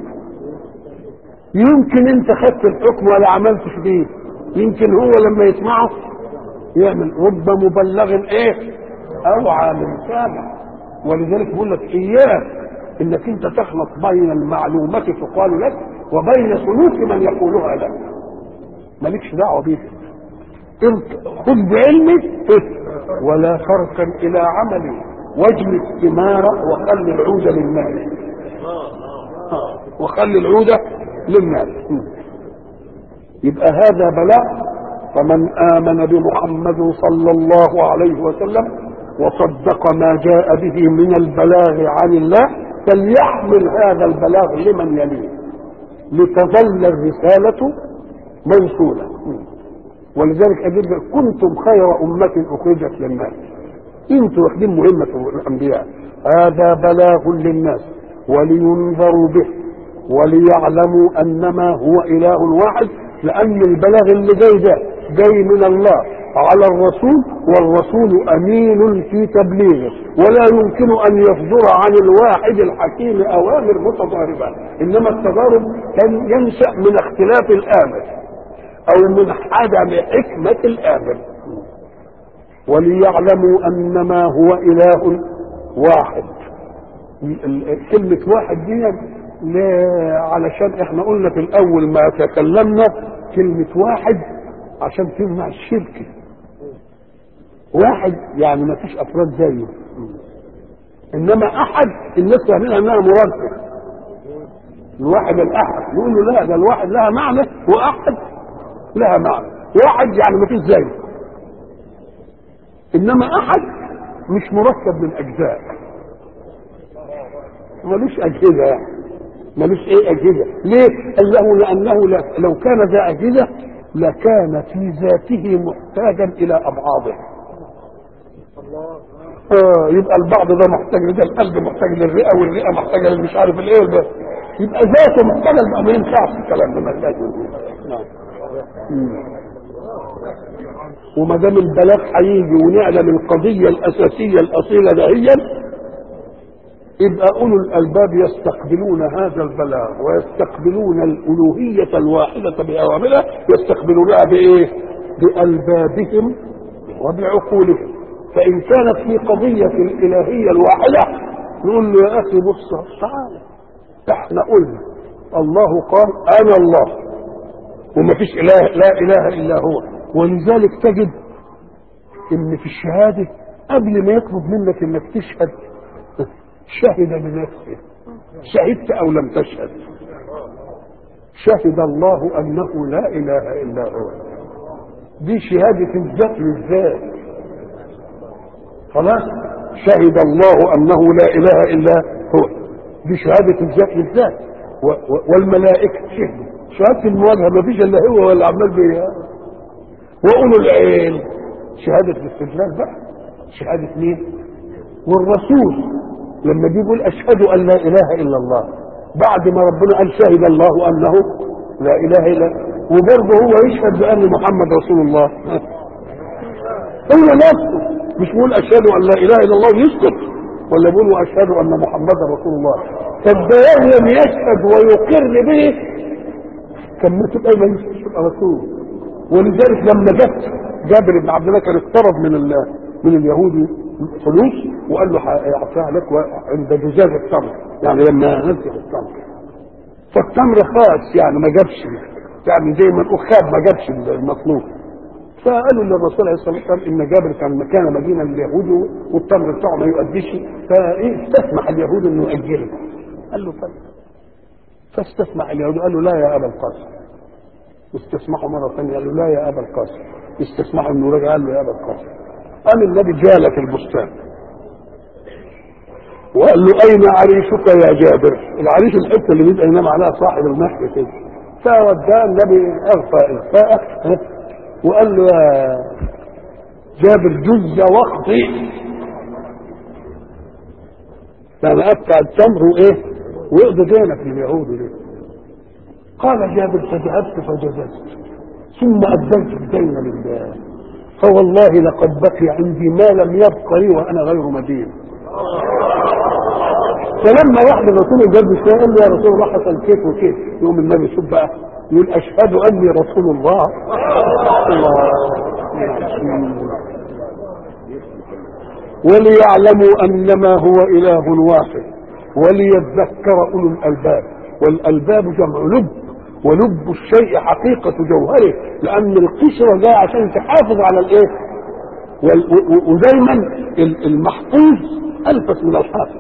يمكن انت خدت الحكم ولا عملتش بيه يمكن هو لما يسمعه يعمل رب مبلغ ايه اوعى من سامع ولذلك بيقول لك اياك انك انت تخلط بين المعلومة تقال لك وبين سلوك من يقولها لك مالكش دعوة بيه خذ بعلمك ولا فرقا الى عملي واجلس ثمارة وخلي العود للناس وخلي العود للناس يبقى هذا بلاء فمن آمن بمحمد صلى الله عليه وسلم وصدق ما جاء به من البلاغ عن الله فليحمل هذا البلاغ لمن يليه لتظل الرسالة موصولة ولذلك أجل كنتم خير أمة أخرجت للناس انتم واخدين مهمة الأنبياء هذا بلاغ للناس ولينذروا به وليعلموا أنما هو إله واحد لأن البلاغ اللي جاي ده جاي من الله على الرسول والرسول امين في تبليغه ولا يمكن ان يصدر عن الواحد الحكيم اوامر متضاربه انما التضارب كان ينشا من اختلاف الامر او من عدم حكمه الامر وليعلموا انما هو اله واحد كلمة واحد دي علشان احنا قلنا في الاول ما تكلمنا كلمة واحد عشان تمنع الشرك واحد يعني ما فيش افراد زيه انما احد الناس فاهمين انها مرادفه الواحد الاحد يقول له لا ده الواحد لها معنى واحد لها معنى واحد يعني ما فيش زيه انما احد مش مركب من اجزاء ملوش اجهزه يعني ملوش ايه اجهزه ليه قال له لانه لا- لو كان ذا اجهزه لكان في ذاته محتاجا الى ابعاضه آه يبقى البعض ده محتاج لده القلب محتاج للرئه والرئه محتاجه للمش عارف الايه والب- يبقى ذاته محتاجه يبقى ما ينفعش الكلام ده ما ينفعش. نعم. مم. وما دام البلاغ هيجي ونعلم القضيه الاساسيه الاصيله دهيا يبقى اولو الالباب يستقبلون هذا البلاغ ويستقبلون الالوهيه الواحده باوامرها يستقبلونها بايه؟ بالبابهم وبعقولهم فان كانت في قضيه الالهيه الواحده نقول له يا اخي بص تعالى احنا قلنا الله قال انا الله وما فيش اله لا اله الا هو ولذلك تجد ان في الشهاده قبل ما يطلب منك انك تشهد شهد بنفسه شهدت او لم تشهد شهد الله انه لا اله الا هو دي شهاده الذات للذات خلاص شهد الله انه لا اله الا هو دي شهاده الذات للذات و- و- والملائكه شهدوا شهاده المواجهه ما فيش الا هو ولا عمال بيها واولو العين شهاده الاستدلال بقى شهاده مين والرسول لما جه يقول اشهد ان لا اله الا الله بعد ما ربنا قال شهد الله انه لا اله الا وبرضه هو يشهد بان محمد رسول الله هو نفسه مش بيقول اشهد ان لا اله الا الله ويسكت ولا بيقول واشهد ان محمدا رسول الله فالديان لم يشهد ويقر به كان ممكن ايضا يبقى رسول ولذلك لما جت جابر بن عبد الله كان اقترض من ال من اليهودي فلوس وقال له هيعطيها لك عند جزاز التمر يعني لما نزل التمر فالتمر خاص يعني ما جابش يعني زي ما نقول خاب ما جابش المطلوب فقالوا للرسول عليه الصلاه والسلام ان جابر كان مكان مدينه لليهود والتمر بتاعه ما يؤديش فاستسمح اليهود انه ياجله قال له طيب فاستسمح اليهود قال له لا يا ابا القاسم واستسمحوا مره ثانيه قال له لا يا ابا القاسم استسمحوا انه رجع قال له يا ابا القاسم قال النبي جال في البستان وقال له اين عريشك يا جابر العريش الحته اللي بيبقى ينام عليها صاحب المهد كده فوداه النبي اغفى اغفاء وقال له يا جابر جز وقتي يعني ادفع التمر وايه ويقضي دينك لليهود ليه قال جابر فذهبت فجززت ثم اديت الدين لله فوالله لقد بقي عندي ما لم يبق لي وانا غير مدين فلما واحد الرسول جاب شويه قال له يا رسول الله حصل كيف وكيف يقوم النبي شوف بقى يقول اشهد اني رسول الله الله وليعلموا انما هو اله واحد وليذكر اولو الالباب والالباب جمع لب ولب الشيء حقيقة جوهره لأن القشرة جاية عشان تحافظ على الإيه؟ وال- و- ودايما ال- المحفوظ ألفت من الحافظ